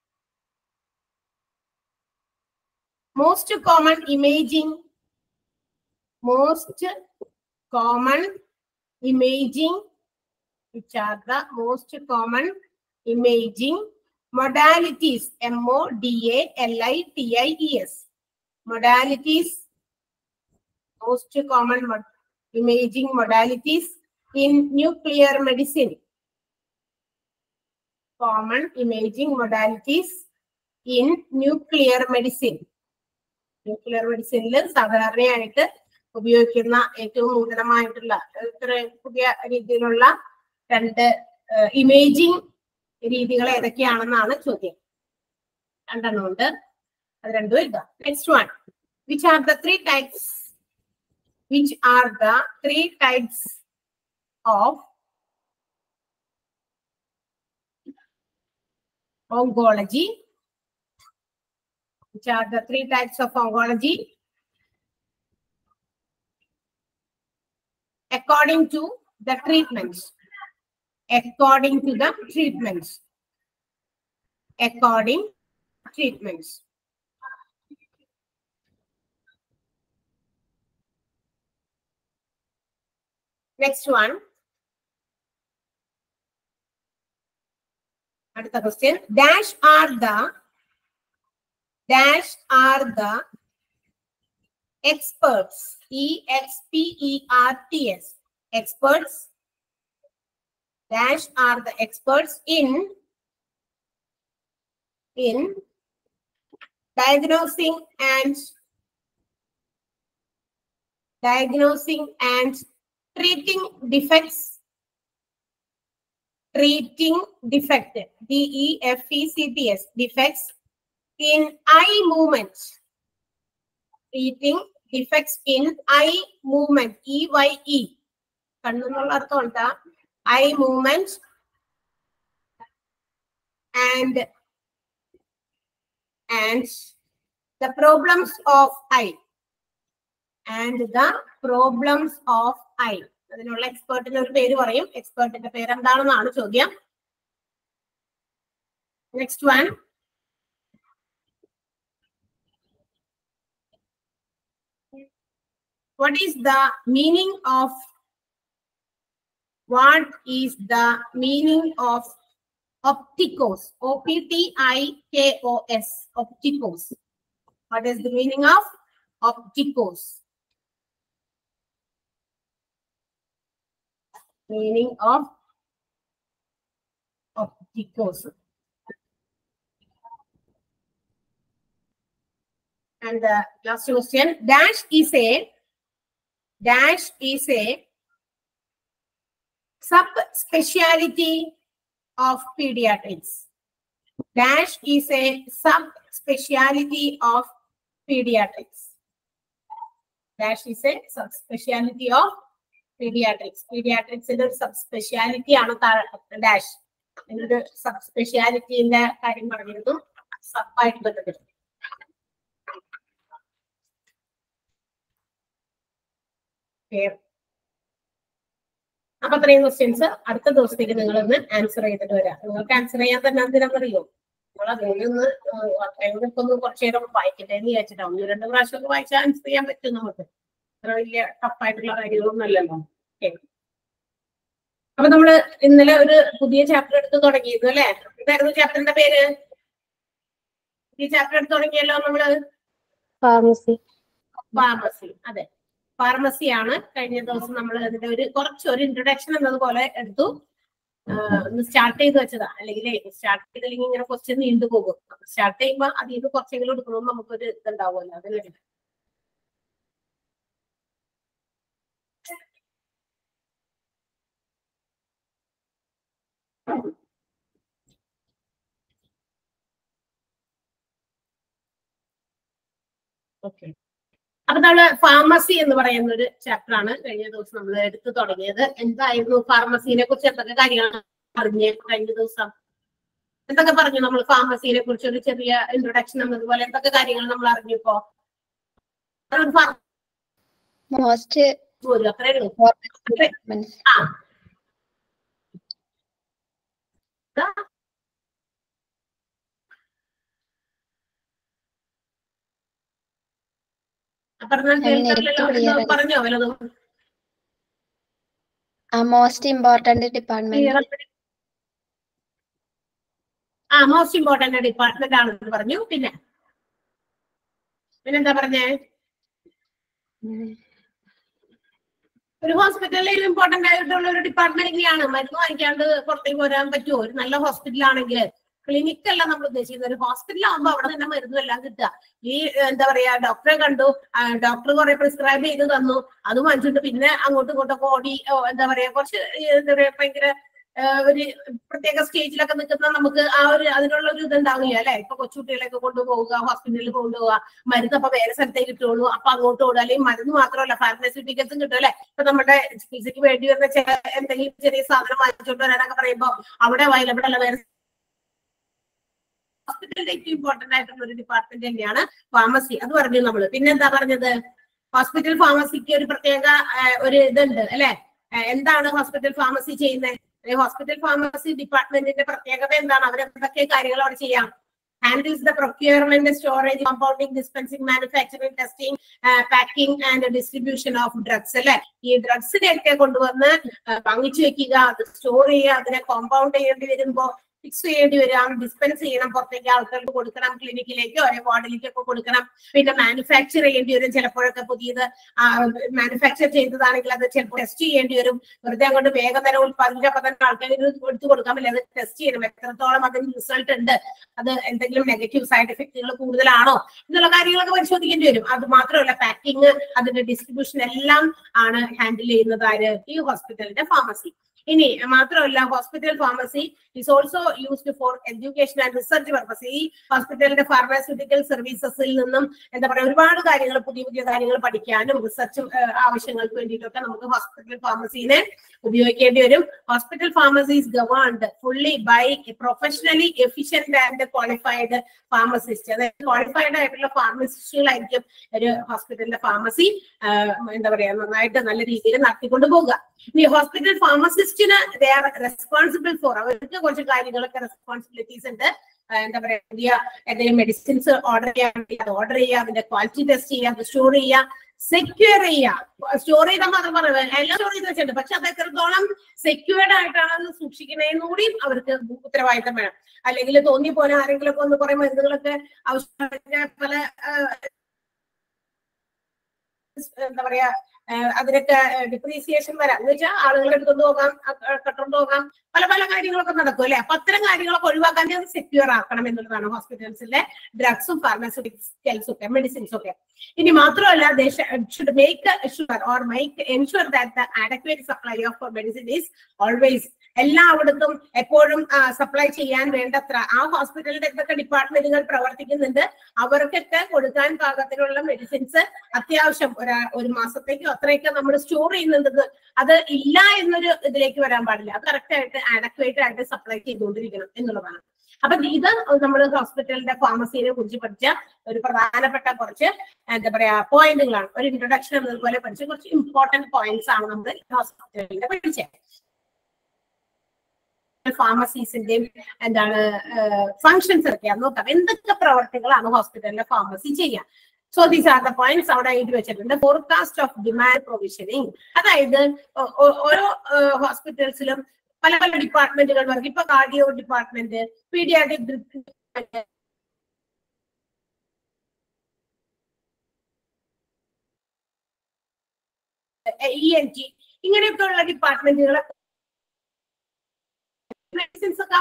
most common imaging most common imaging which are the most common imaging modalities M O D A L I T I E S modalities, most common mod- imaging modalities in nuclear medicine. Common imaging modalities in nuclear medicine. Nuclear മെഡിസിനിൽ സാധാരണയായിട്ട് ഉപയോഗിക്കുന്ന ഏറ്റവും നൂതനമായിട്ടുള്ള ഇത്ര പുതിയ രീതിയിലുള്ള രണ്ട് imaging രീതികൾ ഏതൊക്കെയാണെന്നാണ് ചോദ്യം രണ്ടെണ്ണം ഉണ്ട് അത് രണ്ടും എഴുതാം next one which are the three types which are the three types of oncology which are the three types of oncology according to the treatments according to the treatments according treatments Next one. അടുത്ത question dash are the dash are the experts E X P E R T S experts dash are the experts in in diagnosing and diagnosing and treating defects treating defect d e f e c t s defects in eye movement treating defects in eye movement e y e കണ്ണെന്നുള്ള അർത്ഥം എന്താ eye movement and and the problems of eye and the problems of eye അതിനുള്ള എക്സ്പേർട്ടിന് ഒരു പേര് പറയും എക്സ്പേർട്ടിന്റെ പേര് എന്താണെന്നാണ് ചോദ്യം next one what is the meaning of what is the meaning of opticos o p t i k o s opticos what is the meaning of opticos meaning of obtuse. And the last question, dash is a dash is a subspecialty of pediatrics. Dash is a subspecialty of pediatrics. Dash is a subspecialty of pediatrics. Pediatricsന്റെ ഒരു subspecialty ആണ് dash എന്നൊരു സബ്സ്പെഷ്യാലിറ്റിന്റെ കാര്യം പറഞ്ഞിരുന്നു സബായിട്ട് ബന്ധപ്പെട്ട് Okay. അപ്പൊ അത്രയും questions അടുത്ത ദിവസത്തേക്ക് നിങ്ങൾ ഒന്ന് ആൻസർ ചെയ്തിട്ട് വരാം നിങ്ങൾക്ക് ആൻസർ ചെയ്യാൻ തന്നെ എന്തിനാണെന്നറിയോ നിങ്ങൾ അതിൽ നിന്ന് അത്രയും ഒക്കെ ഒന്ന് കുറച്ചു നേരം വായിക്കട്ടെ എന്ന് വിചാരിച്ചിട്ടാണ് ഒന്ന് രണ്ട് പ്രാവശ്യം ഒക്കെ വായിച്ചാൽ ആൻസർ ചെയ്യാൻ പറ്റും നമുക്ക് അത്ര വലിയ ടഫായിട്ടുള്ള കാര്യങ്ങളൊന്നും അല്ലല്ലോ Okay. അപ്പൊ നമ്മള് ഇന്നലെ ഒരു പുതിയ ചാപ്റ്റർ എടുത്ത് തുടങ്ങിയിരുന്നു അല്ലെ എന്തായിരുന്നു ചാപ്റ്ററിന്റെ പേര് ഈ ചാപ്റ്റർ എടുത്ത് തുടങ്ങിയല്ലോ നമ്മള് Pharmacy. ഫാർമസി അതെ ഫാർമസി ആണ് കഴിഞ്ഞ ദിവസം നമ്മൾ അതിന്റെ ഒരു കുറച്ച് ഒരു ഇൻട്രൊഡക്ഷൻ എന്നതുപോലെ എടുത്തു ആഹ് ഒന്ന് സ്റ്റാർട്ട് ചെയ്ത് വെച്ചതാ അല്ലെങ്കിൽ സ്റ്റാർട്ട് ചെയ്തില്ലെങ്കിൽ ഇങ്ങനെ ക്വസ്റ്റ്യൻ നീണ്ടു പോകും സ്റ്റാർട്ട് ചെയ്യുമ്പോൾ അതിൽ നിന്ന് കുറച്ചെങ്കിലും എടുക്കണമെന്ന് നമുക്കൊരു ഇതുണ്ടാവുമല്ലോ അതിന് വേണ്ടി ഓക്കെ അപ്പൊ നമ്മള് ഫാർമസി എന്ന് പറയുന്ന ഒരു ചാപ്റ്റർ ആണ് കഴിഞ്ഞ ദിവസം നമ്മൾ എടുത്തു തുടങ്ങിയത് എന്തായിരുന്നു ഫാർമസിനെ കുറിച്ച് എന്തൊക്കെ കാര്യങ്ങൾ അറിഞ്ഞ് കഴിഞ്ഞ ദിവസം എന്തൊക്കെ പറഞ്ഞു നമ്മൾ ഫാർമസിനെ കുറിച്ച് ഒരു ചെറിയ ഇൻട്രൊഡക്ഷൻ എന്നതുപോലെ എന്തൊക്കെ കാര്യങ്ങൾ നമ്മൾ അറിഞ്ഞപ്പോ ഒരു pharmacy Most പോലും അത്രേ ഉള്ളൂ departments. ആ പറഞ്ഞാൽ കേൾക്കാറില്ലല്ലോ നേരത്തെ എന്തോ പറഞ്ഞോ വല്ലതും A most important department. ആ മോസ്റ്റ് ഇമ്പോർട്ടന്റ് ഡിപ്പാർട്ട്മെന്റ് ആണെന്ന് പറഞ്ഞു പിന്നെ പിന്നെന്താ പറഞ്ഞേ ഉം. ഒരു ഹോസ്പിറ്റലിൽ ഇമ്പോർട്ടന്റ് ആയിട്ടുള്ള ഒരു ഡിപ്പാർട്ട്മെന്റ് തന്നെയാണ് മരുന്ന് വാങ്ങിക്കാണ്ട് പുറത്തേക്ക് വരാൻ പറ്റുമോ ഒരു നല്ല ഹോസ്പിറ്റൽ ആണെങ്കിൽ ക്ലിനിക് അല്ല നമ്മൾ ഉദ്ദേശിക്കുന്നത് ഒരു ഹോസ്പിറ്റൽ ആകുമ്പോൾ അവിടെ തന്നെ മരുന്നും എല്ലാം കിട്ടുക ഈ എന്താ പറയാ ഡോക്ടറെ കണ്ടു ഡോക്ടർ കുറെ പ്രിസ്ക്രൈബ് ചെയ്ത് തന്നു അത് വാങ്ങിച്ചിട്ട് പിന്നെ അങ്ങോട്ടും ഇങ്ങോട്ടൊക്കെ ഓടി ഓ, എന്താ പറയാ കുറച്ച് ഈ എന്താ പറയാ ഭയങ്കര ആ, ഒരു പ്രത്യേക സ്റ്റേജിലൊക്കെ നിൽക്കുന്ന നമുക്ക് ആ ഒരു അതിനുള്ള ഒരു ഇതുണ്ടാവില്ല അല്ലെ ഇപ്പൊ കൊച്ചുകുട്ടികളെയൊക്കെ കൊണ്ടുപോവുക ഹോസ്പിറ്റലിൽ കൊണ്ടുപോവുക മരുന്ന് അപ്പൊ വേറെ സ്ഥലത്തേക്ക് കിട്ടുള്ളൂ അപ്പൊ അങ്ങോട്ട് ഓടുക അല്ലെങ്കിൽ മരുന്ന് മാത്രമല്ല ഫാർമസ്യൂട്ടിക്കൽസും കിട്ടും അല്ലെ ഇപ്പൊ നമ്മുടെ ചികിത്സയ്ക്ക് വേണ്ടി വരുന്ന ചില എന്തെങ്കിലും ചെറിയ സാധനം വാങ്ങിച്ചോണ്ട് വരാനൊക്കെ പറയുമ്പോ അവിടെ അവൈലബിൾ അല്ല വേറെ ഹോസ്പിറ്റലിന്റെ ഏറ്റവും ഇമ്പോർട്ടന്റ് ആയിട്ടുള്ള ഒരു ഡിപ്പാർട്ട്മെന്റ് തന്നെയാണ് ഫാർമസി അത് പറഞ്ഞു നമ്മള് പിന്നെ എന്താ പറഞ്ഞത് ഹോസ്പിറ്റൽ ഫാർമസിക്ക് ഒരു പ്രത്യേക ആ, ഒരു ഇതുണ്ട് അല്ലെ എന്താണ് ഹോസ്പിറ്റൽ ഫാർമസി ചെയ്യുന്നത് ഹോസ്പിറ്റൽ ഫാർമസി ഡിപ്പാർട്ട്മെന്റിന്റെ പ്രത്യേകത എന്താണ് അവർ എന്തൊക്കെ കാര്യങ്ങൾ അവിടെ ചെയ്യാം handles the procurement storage compounding dispensing manufacturing testing packing and distribution of drugs അല്ലെ ഈ ഡ്രഗ്സിനെയൊക്കെ കൊണ്ടുവന്ന് ആ, വാങ്ങിച്ചു വെക്കുക അത് സ്റ്റോർ ചെയ്യുക അതിനെ കോമ്പൗണ്ട് ചെയ്യേണ്ടി വരുമ്പോ ഫിക്സ് ചെയ്യേണ്ടി വരാം ഡിസ്പെൻസ് ചെയ്യണം പുറത്തേക്ക് ആൾക്കാർക്ക് കൊടുക്കണം ക്ലിനിക്കിലേക്കോ അല്ലെങ്കിൽ വാർഡിലേക്കൊക്കെ കൊടുക്കണം പിന്നെ മാനുഫാക്ചർ ചെയ്യേണ്ടി വരും ചിലപ്പോഴൊക്കെ പുതിയത് മാനുഫാക്ചർ ചെയ്തതാണെങ്കിൽ അത് ചിലപ്പോൾ ടെസ്റ്റ് ചെയ്യേണ്ടി വരും വെറുതെ അങ്ങോട്ട് വേഗം തന്നെ ഉത്പാദിപ്പിച്ചപ്പോ തന്നെ ആൾക്കാർക്ക് ഇത് എടുത്തു കൊടുക്കാൻ പറ്റില്ല അത് ടെസ്റ്റ് ചെയ്യണം എത്രത്തോളം അതിന് റിസൾട്ട് ഉണ്ട് അത് എന്തെങ്കിലും നെഗറ്റീവ് സൈഡ് എഫക്റ്റുകൾ കൂടുതലാണോ എന്നുള്ള കാര്യങ്ങളൊക്കെ പരിശോധിക്കേണ്ടി വരും അത് മാത്രമല്ല പാക്കിംഗ് അതിന്റെ ഡിസ്ട്രിബ്യൂഷൻ എല്ലാം ആണ് ഹാൻഡിൽ ചെയ്യുന്നത് ആര് ഈ ഹോസ്പിറ്റലിന്റെ ഫാർമസി ഇനി മാത്രമല്ല hospital pharmacy is also used for education and research purpose ഈ ഹോസ്പിറ്റലിന്റെ ഫാർമാസ്യൂട്ടിക്കൽ സർവീസസിൽ നിന്നും എന്താ പറയാ ഒരുപാട് കാര്യങ്ങൾ പുതിയ പുതിയ കാര്യങ്ങൾ പഠിക്കാനും റിസർച്ച് ആവശ്യങ്ങൾക്ക് വേണ്ടിയിട്ടൊക്കെ നമുക്ക് ഹോസ്പിറ്റൽ ഫാർമസീനെ ഉപയോഗിക്കേണ്ടി വരും hospital pharmacy is governed fully by professionally efficient and qualified pharmacist അതായത് ക്വാളിഫൈഡ് ആയിട്ടുള്ള ഫാർമസിസ്റ്റുകളായിരിക്കും ഒരു ഹോസ്പിറ്റലിന്റെ ഫാർമസി എന്താ പറയാ നന്നായിട്ട് നല്ല രീതിയിൽ നടത്തിക്കൊണ്ട് പോകുക ഇനി ഹോസ്പിറ്റൽ ഫാർമസിസ്റ്റിന് ദേ ആർ റെസ്പോൺസിബിൾ ഫോർ അവർക്ക് കുറച്ച് കാര്യങ്ങളൊക്കെ റെസ്പോൺസിബിലിറ്റീസ് ഉണ്ട് ആ, എന്താ പറയാ പുതിയ എന്തെങ്കിലും മെഡിസിൻസ് ഓർഡർ ചെയ്യാൻ അത് ഓർഡർ ചെയ്യുക അതിന്റെ ക്വാളിറ്റി ടെസ്റ്റ് ചെയ്യുക അത് സ്റ്റോർ ചെയ്യുക സെക്യൂർ ചെയ്യുക സ്റ്റോർ ചെയ്താൽ മാത്രം പറയുന്നത് എല്ലാം സ്റ്റോർ ചെയ്ത് വെച്ചിട്ടുണ്ട് പക്ഷെ അത് എത്രത്തോളം സെക്യൂർഡ് ആയിട്ടാണ് അത് സൂക്ഷിക്കുന്നതെന്ന് കൂടി അവർക്ക് ഉത്തരവാദിത്തം വേണം അല്ലെങ്കിൽ തോന്നി പോലെ ആരെങ്കിലും ഒക്കെ ഒന്ന് കുറെ മരുന്നുകളൊക്കെ ആവശ്യമായ പല ആ, എന്താ പറയാ ഏഹ് അതിനൊക്കെ ഡിപ്രീസിയേഷൻ വരാം എന്ന് വെച്ചാൽ ആളുകളുടെ അടുത്തൊന്ന് പോകാം കട്ടോണ്ട് പോകാം പല പല കാര്യങ്ങളൊക്കെ നടക്കും അല്ലെ അപ്പൊ അത്തരം കാര്യങ്ങളൊക്കെ ഒഴിവാക്കാൻ സെക്യൂർ ആക്കണം എന്നുള്ളതാണ് ഹോസ്പിറ്റൽസിലെ ഡ്രഗ്സും ഫാർമസ്യൂട്ടിക്കൽസും ഒക്കെ മെഡിസിൻസും ഒക്കെ ഇനി മാത്രമല്ല they should make sure or make ensure that the adequate supply of medicine is always എല്ലായിടത്തും എപ്പോഴും സപ്ലൈ ചെയ്യാൻ വേണ്ടത്ര ആ ഹോസ്പിറ്റലിന്റെ എന്തൊക്കെ ഡിപ്പാർട്ട്മെന്റുകൾ പ്രവർത്തിക്കുന്നുണ്ട് അവർക്കൊക്കെ കൊടുക്കാൻ പാകത്തിനുള്ള മെഡിസിൻസ് അത്യാവശ്യം ഒരാ ഒരു മാസത്തേക്കോ അത്രയൊക്കെ നമ്മൾ സ്റ്റോർ ചെയ്യുന്നുണ്ടെന്ന് അത് ഇല്ല എന്നൊരു ഇതിലേക്ക് വരാൻ പാടില്ല അത് കറക്റ്റ് ആയിട്ട് ആഡക്വേറ്റ് ആയിട്ട് സപ്ലൈ ചെയ്തുകൊണ്ടിരിക്കണം എന്നുള്ളതാണ് അപ്പൊ ഇത് നമ്മൾ ഹോസ്പിറ്റലിന്റെ ഫാർമസിനെ കുറിച്ച് പഠിച്ച ഒരു പ്രധാനപ്പെട്ട കുറച്ച് എന്താ പറയാ പോയിന്റുകളാണ് ഒരു ഇൻട്രൊഡക്ഷൻ എന്നതുപോലെ പഠിച്ച കുറച്ച് ഇമ്പോർട്ടന്റ് പോയിന്റ്സ് ആണ് നമ്മൾ ഹോസ്പിറ്റലിന്റെ പഠിച്ചത് ഫാർമസീസിന്റെയും എന്താണ് ഫങ്ഷൻസ് ഒക്കെയാണ് നോക്കാം എന്തൊക്കെ പ്രവർത്തികളാണ് ഹോസ്പിറ്റലിലെ ഫാർമസി ചെയ്യുക so these are the points അവിടെ എഴുതി വെച്ചിട്ടുണ്ട് ഫോർകാസ്റ്റ് ഓഫ് ഡിമാൻഡ് പ്രൊവിഷനിങ് അതായത് ഓ- ഓ- ഓരോ ഹോസ്പിറ്റൽസിലും പല പല ഡിപ്പാർട്ട്മെന്റുകൾ വർക്ക് ഇപ്പൊ cardio department pediatric E N T ഇങ്ങനെയൊക്കെയുള്ള ഡിപ്പാർട്ട്മെന്റുകളെ മെഡിസിൻസ് ഒക്കെ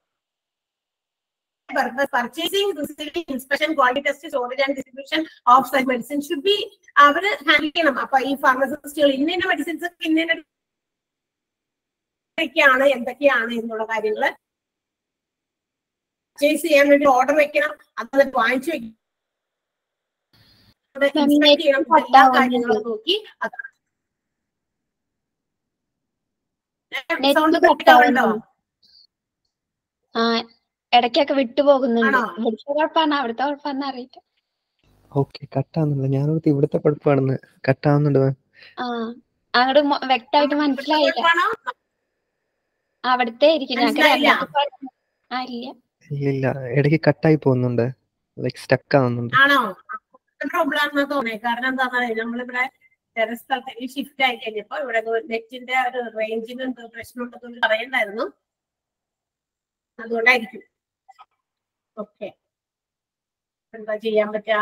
purchasing receiving inspection quality test storage and distribution of such medicine should be അവര് ഹാൻഡിൽ ചെയ്യണം അപ്പൊ ഈ ഫാർമസിസ്റ്റുകൾ ഇന്ന ഇന്ന മെഡിസിൻസ് ഇന്ന ഇന്ന എന്തൊക്കെയാണ് എന്തൊക്കെയാണ് എന്നുള്ള കാര്യങ്ങള് പർച്ചേസ് ചെയ്യാൻ വേണ്ടി ഓർഡർ വെക്കണം അത് വാങ്ങിച്ചു വെക്കണം അത് inspect ചെയ്യണം എല്ലാ കാര്യങ്ങളും നോക്കി അത് Net സൗണ്ട് cut കട്ടാവുണ്ടോ ആവുന്നു. ആ ഇടയ്ക്കൊക്കെ വിട്ടുപോകുന്നുണ്ട് ആണോ? ഇവിടുത്തെ കുഴപ്പമാണ് അവിടുത്തെ കുഴപ്പമാണെന്ന് അറിയില്ല ഓക്കെ കട്ടാവുന്നില്ല ഞാനോർത്ത് ഇവിടുത്തെ കുഴപ്പമാണെന്ന് കട്ടാവുന്നുണ്ട് മാം ആ അങ്ങോട്ട് വ്യക്തമായിട്ട് മനസ്സിലായില്ല കുഴപ്പമാണോ? അവിടുത്തെ ആയിരിക്കും ഞങ്ങൾക്ക് മനസ്സിലായില്ല? രണ്ടാമത്തെ ആ ഇല്ല ഇല്ലില്ല ഇടയ്ക്ക് കട്ടായി പോകുന്നുണ്ട് ലൈക്ക് സ്റ്റക്ക് ആവുന്നുണ്ട് ആണോ പ്രോബ്ലം ആണെന്ന് തോന്നേ കാരണം എന്താണെന്ന് അറിയാം നമ്മളിവിടെ വേറെ സ്ഥലത്തേക്ക് ഷിഫ്റ്റ് ആയി കഴിഞ്ഞപ്പോ ഇവിടെ നെറ്റിന്റെ ഒരു റേഞ്ചിന് എന്തോ പ്രശ്നമുണ്ടെന്ന് പറയണ്ടായിരുന്നു അതുകൊണ്ടായിരിക്കും ഓക്കെ എന്താ ചെയ്യാൻ പറ്റുക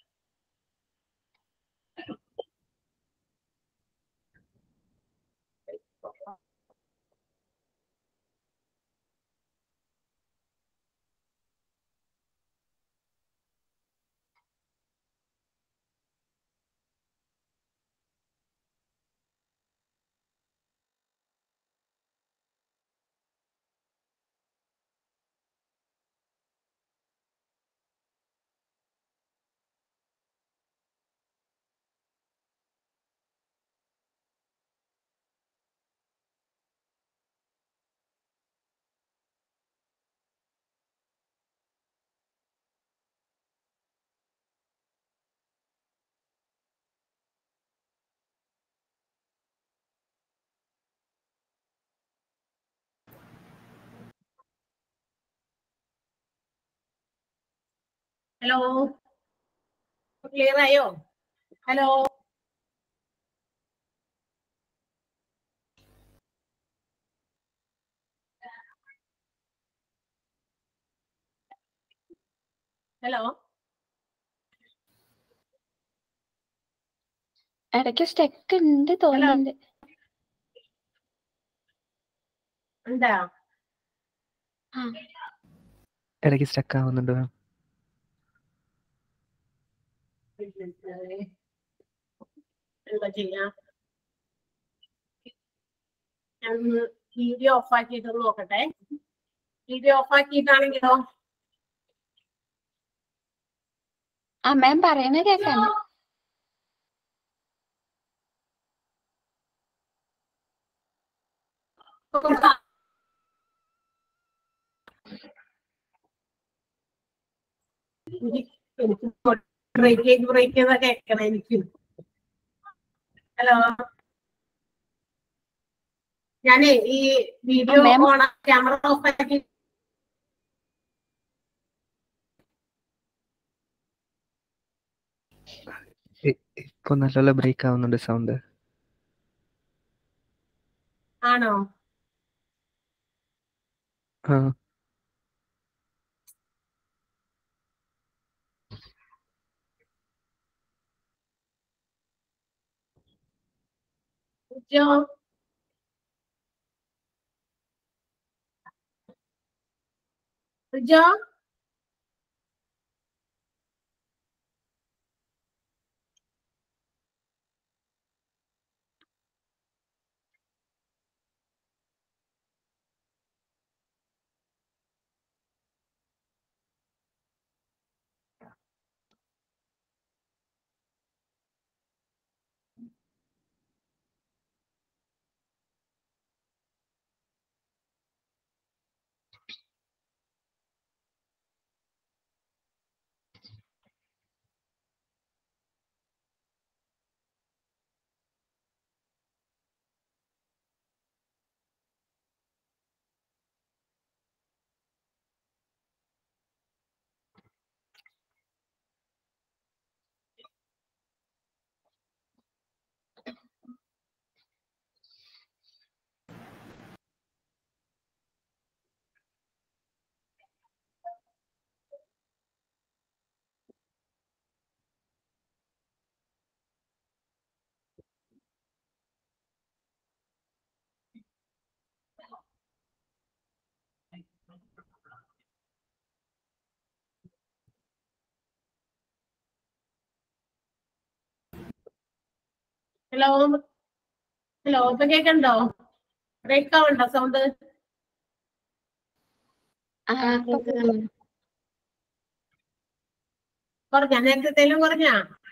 ഹലോ ക്ലിയർ ആയോ ഹലോ ഹലോ ഇടയ്ക്ക് സ്റ്റെക്ക് ഉണ്ട് തോന്നുന്നുണ്ട് എന്താ ആ ഇടയ്ക്ക് സ്റ്റക്ക് ആവുന്നുണ്ട് മാം എന്താ ചെയ്യാ ഞാൻ വീഡിയോ ഓഫ് ആക്കിയിട്ട് നോക്കട്ടെ വീഡിയോ ഓഫ് ആക്കിയിട്ടാണെങ്കിലോ ആ മാം പറയണ കേൾക്കാം എനിക്ക് ബ്രേക്ക് ചെയ്ത് ബ്രേക്ക് ചെയ്താ കേൾക്കണം എനിക്ക് ഹലോ ഞാനേ ഈ video Ma'am. On camera off ആക്കി ഇ- ഇപ്പൊ നല്ലപോലെ ബ്രേക്ക് ആവുന്നുണ്ട് സൗണ്ട് ആണോ ആ ജോ ജോ ഹലോ ഹലോ ഇപ്പൊ കേക്കണ്ടോ ബ്രേക്ക് ആവണ്ടോ സൗണ്ട് ആ, കുറഞ്ഞ നേരത്തേലും കുറഞ്ഞ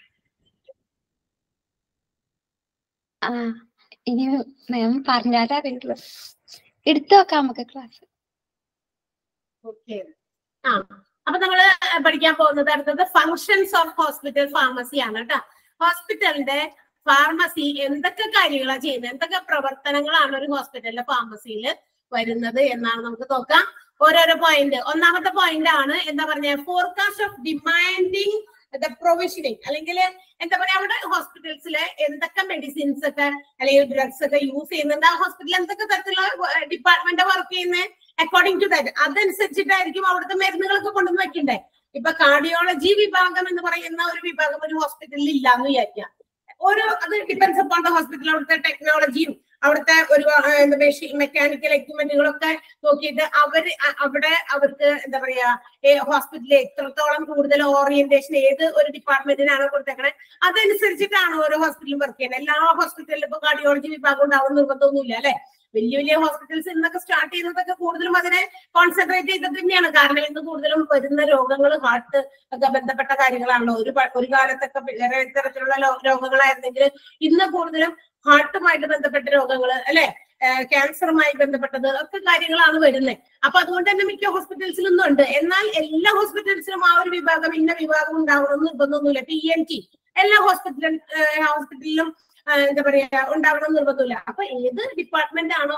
ആ ഇനി മാം പറഞ്ഞാലേ അറിയുള്ളൂ എടുത്തു നോക്കാം നമുക്ക് ക്ലാസ് ഓക്കെ ആ അപ്പൊ നമ്മള് പഠിക്കാൻ പോകുന്നത് അടുത്തത് ഫങ്ഷൻസ് ഓഫ് ഹോസ്പിറ്റൽ ഫാർമസി ആണ് കേട്ടോ ഹോസ്പിറ്റലിന്റെ ഫാർമസി എന്തൊക്കെ കാര്യങ്ങളാണ് ചെയ്യുന്നത് എന്തൊക്കെ പ്രവർത്തനങ്ങളാണ് ഒരു ഹോസ്പിറ്റലിന്റെ ഫാർമസിയിൽ വരുന്നത് എന്നാണ് നമുക്ക് നോക്കാം ഓരോരോ പോയിന്റ് ഒന്നാമത്തെ പോയിന്റ് ആണ് എന്താ പറഞ്ഞ forecast of demanding the provisioning അല്ലെങ്കിൽ എന്താ പറയാ അവിടെ ഹോസ്പിറ്റൽസിലെ എന്തൊക്കെ മെഡിസിൻസ് ഒക്കെ അല്ലെങ്കിൽ ഡ്രഗ്സ് ഒക്കെ യൂസ് ചെയ്യുന്നുണ്ട് ആ ഹോസ്പിറ്റലിൽ എന്തൊക്കെ തരത്തിലുള്ള ഡിപ്പാർട്ട്മെന്റ് വർക്ക് ചെയ്യുന്നത് അക്കോർഡിംഗ് ടു ദാറ്റ് അതനുസരിച്ചിട്ടായിരിക്കും അവിടുത്തെ മരുന്നുകളൊക്കെ കൊണ്ടുവന്ന് വെക്കണ്ടേ ഇപ്പൊ കാർഡിയോളജി വിഭാഗം എന്ന് പറയുന്ന ഒരു വിഭാഗം ഒരു ഹോസ്പിറ്റലിൽ ഇല്ല എന്ന് വിചാരിക്കാം ഓരോ അത് ഡിപ്പെൻസ് അപ്പോൺ ദ ഹോസ്പിറ്റൽ അവിടുത്തെ ടെക്നോളജിയും അവിടുത്തെ ഒരു മെക്കാനിക്കൽ എക്യുപ്മെന്റുകളൊക്കെ നോക്കിയിട്ട് അവര് അ- അവിടെ അവർക്ക് എന്താ പറയാ ഹോസ്പിറ്റലിൽ എത്രത്തോളം കൂടുതൽ ഓറിയന്റേഷൻ ഏത് ഒരു ഡിപ്പാർട്ട്മെന്റിനാണോ കൊടുത്തേക്കണേ അതനുസരിച്ചിട്ടാണ് ഓരോ ഹോസ്പിറ്റലും വർക്ക് ചെയ്യുന്നത് എല്ലാ ഹോസ്പിറ്റലിലും ഇപ്പൊ കാർഡിയോളജി വിഭാഗം ഉണ്ടാവും നിർബന്ധമൊന്നുമില്ല അല്ലെ വലിയ വലിയ ഹോസ്പിറ്റൽസ് ഇന്നൊക്കെ സ്റ്റാർട്ട് ചെയ്യുന്നതൊക്കെ കൂടുതലും അതിനെ കോൺസെൻട്രേറ്റ് ചെയ്തിട്ട് തന്നെയാണ് കാരണം ഇന്ന് കൂടുതലും വരുന്ന രോഗങ്ങൾ ഹാർട്ട് ഒക്കെ ബന്ധപ്പെട്ട കാര്യങ്ങളാണല്ലോ ഒരു പ- ഒരു കാലത്തൊക്കെ വേറെ തരത്തിലുള്ള ലോ- രോഗങ്ങളായിരുന്നെങ്കിൽ ഇന്ന് കൂടുതലും ഹാർട്ടുമായിട്ട് ബന്ധപ്പെട്ട രോഗങ്ങൾ അല്ലെ ക്യാൻസറുമായി ബന്ധപ്പെട്ടത് ഒക്കെ കാര്യങ്ങളാണ് വരുന്നത് അപ്പൊ അതുകൊണ്ട് തന്നെ മിക്ക ഹോസ്പിറ്റൽസിലൊന്നും ഉണ്ട് എന്നാൽ എല്ലാ ഹോസ്പിറ്റൽസിലും ആ ഒരു വിഭാഗം ഇന്ന വിഭാഗം ഉണ്ടാവണമെന്ന് നിർബന്ധമൊന്നുമില്ല ഇപ്പൊ ഇ എൻ ടി എല്ലാ ഹോസ്പിറ്റലും ഹോസ്പിറ്റലിലും ആ, എന്താ പറയാ ഉണ്ടാവണം എന്ന് നിർബന്ധമില്ല അപ്പൊ ഏത് ഡിപ്പാർട്ട്മെന്റ് ആണോ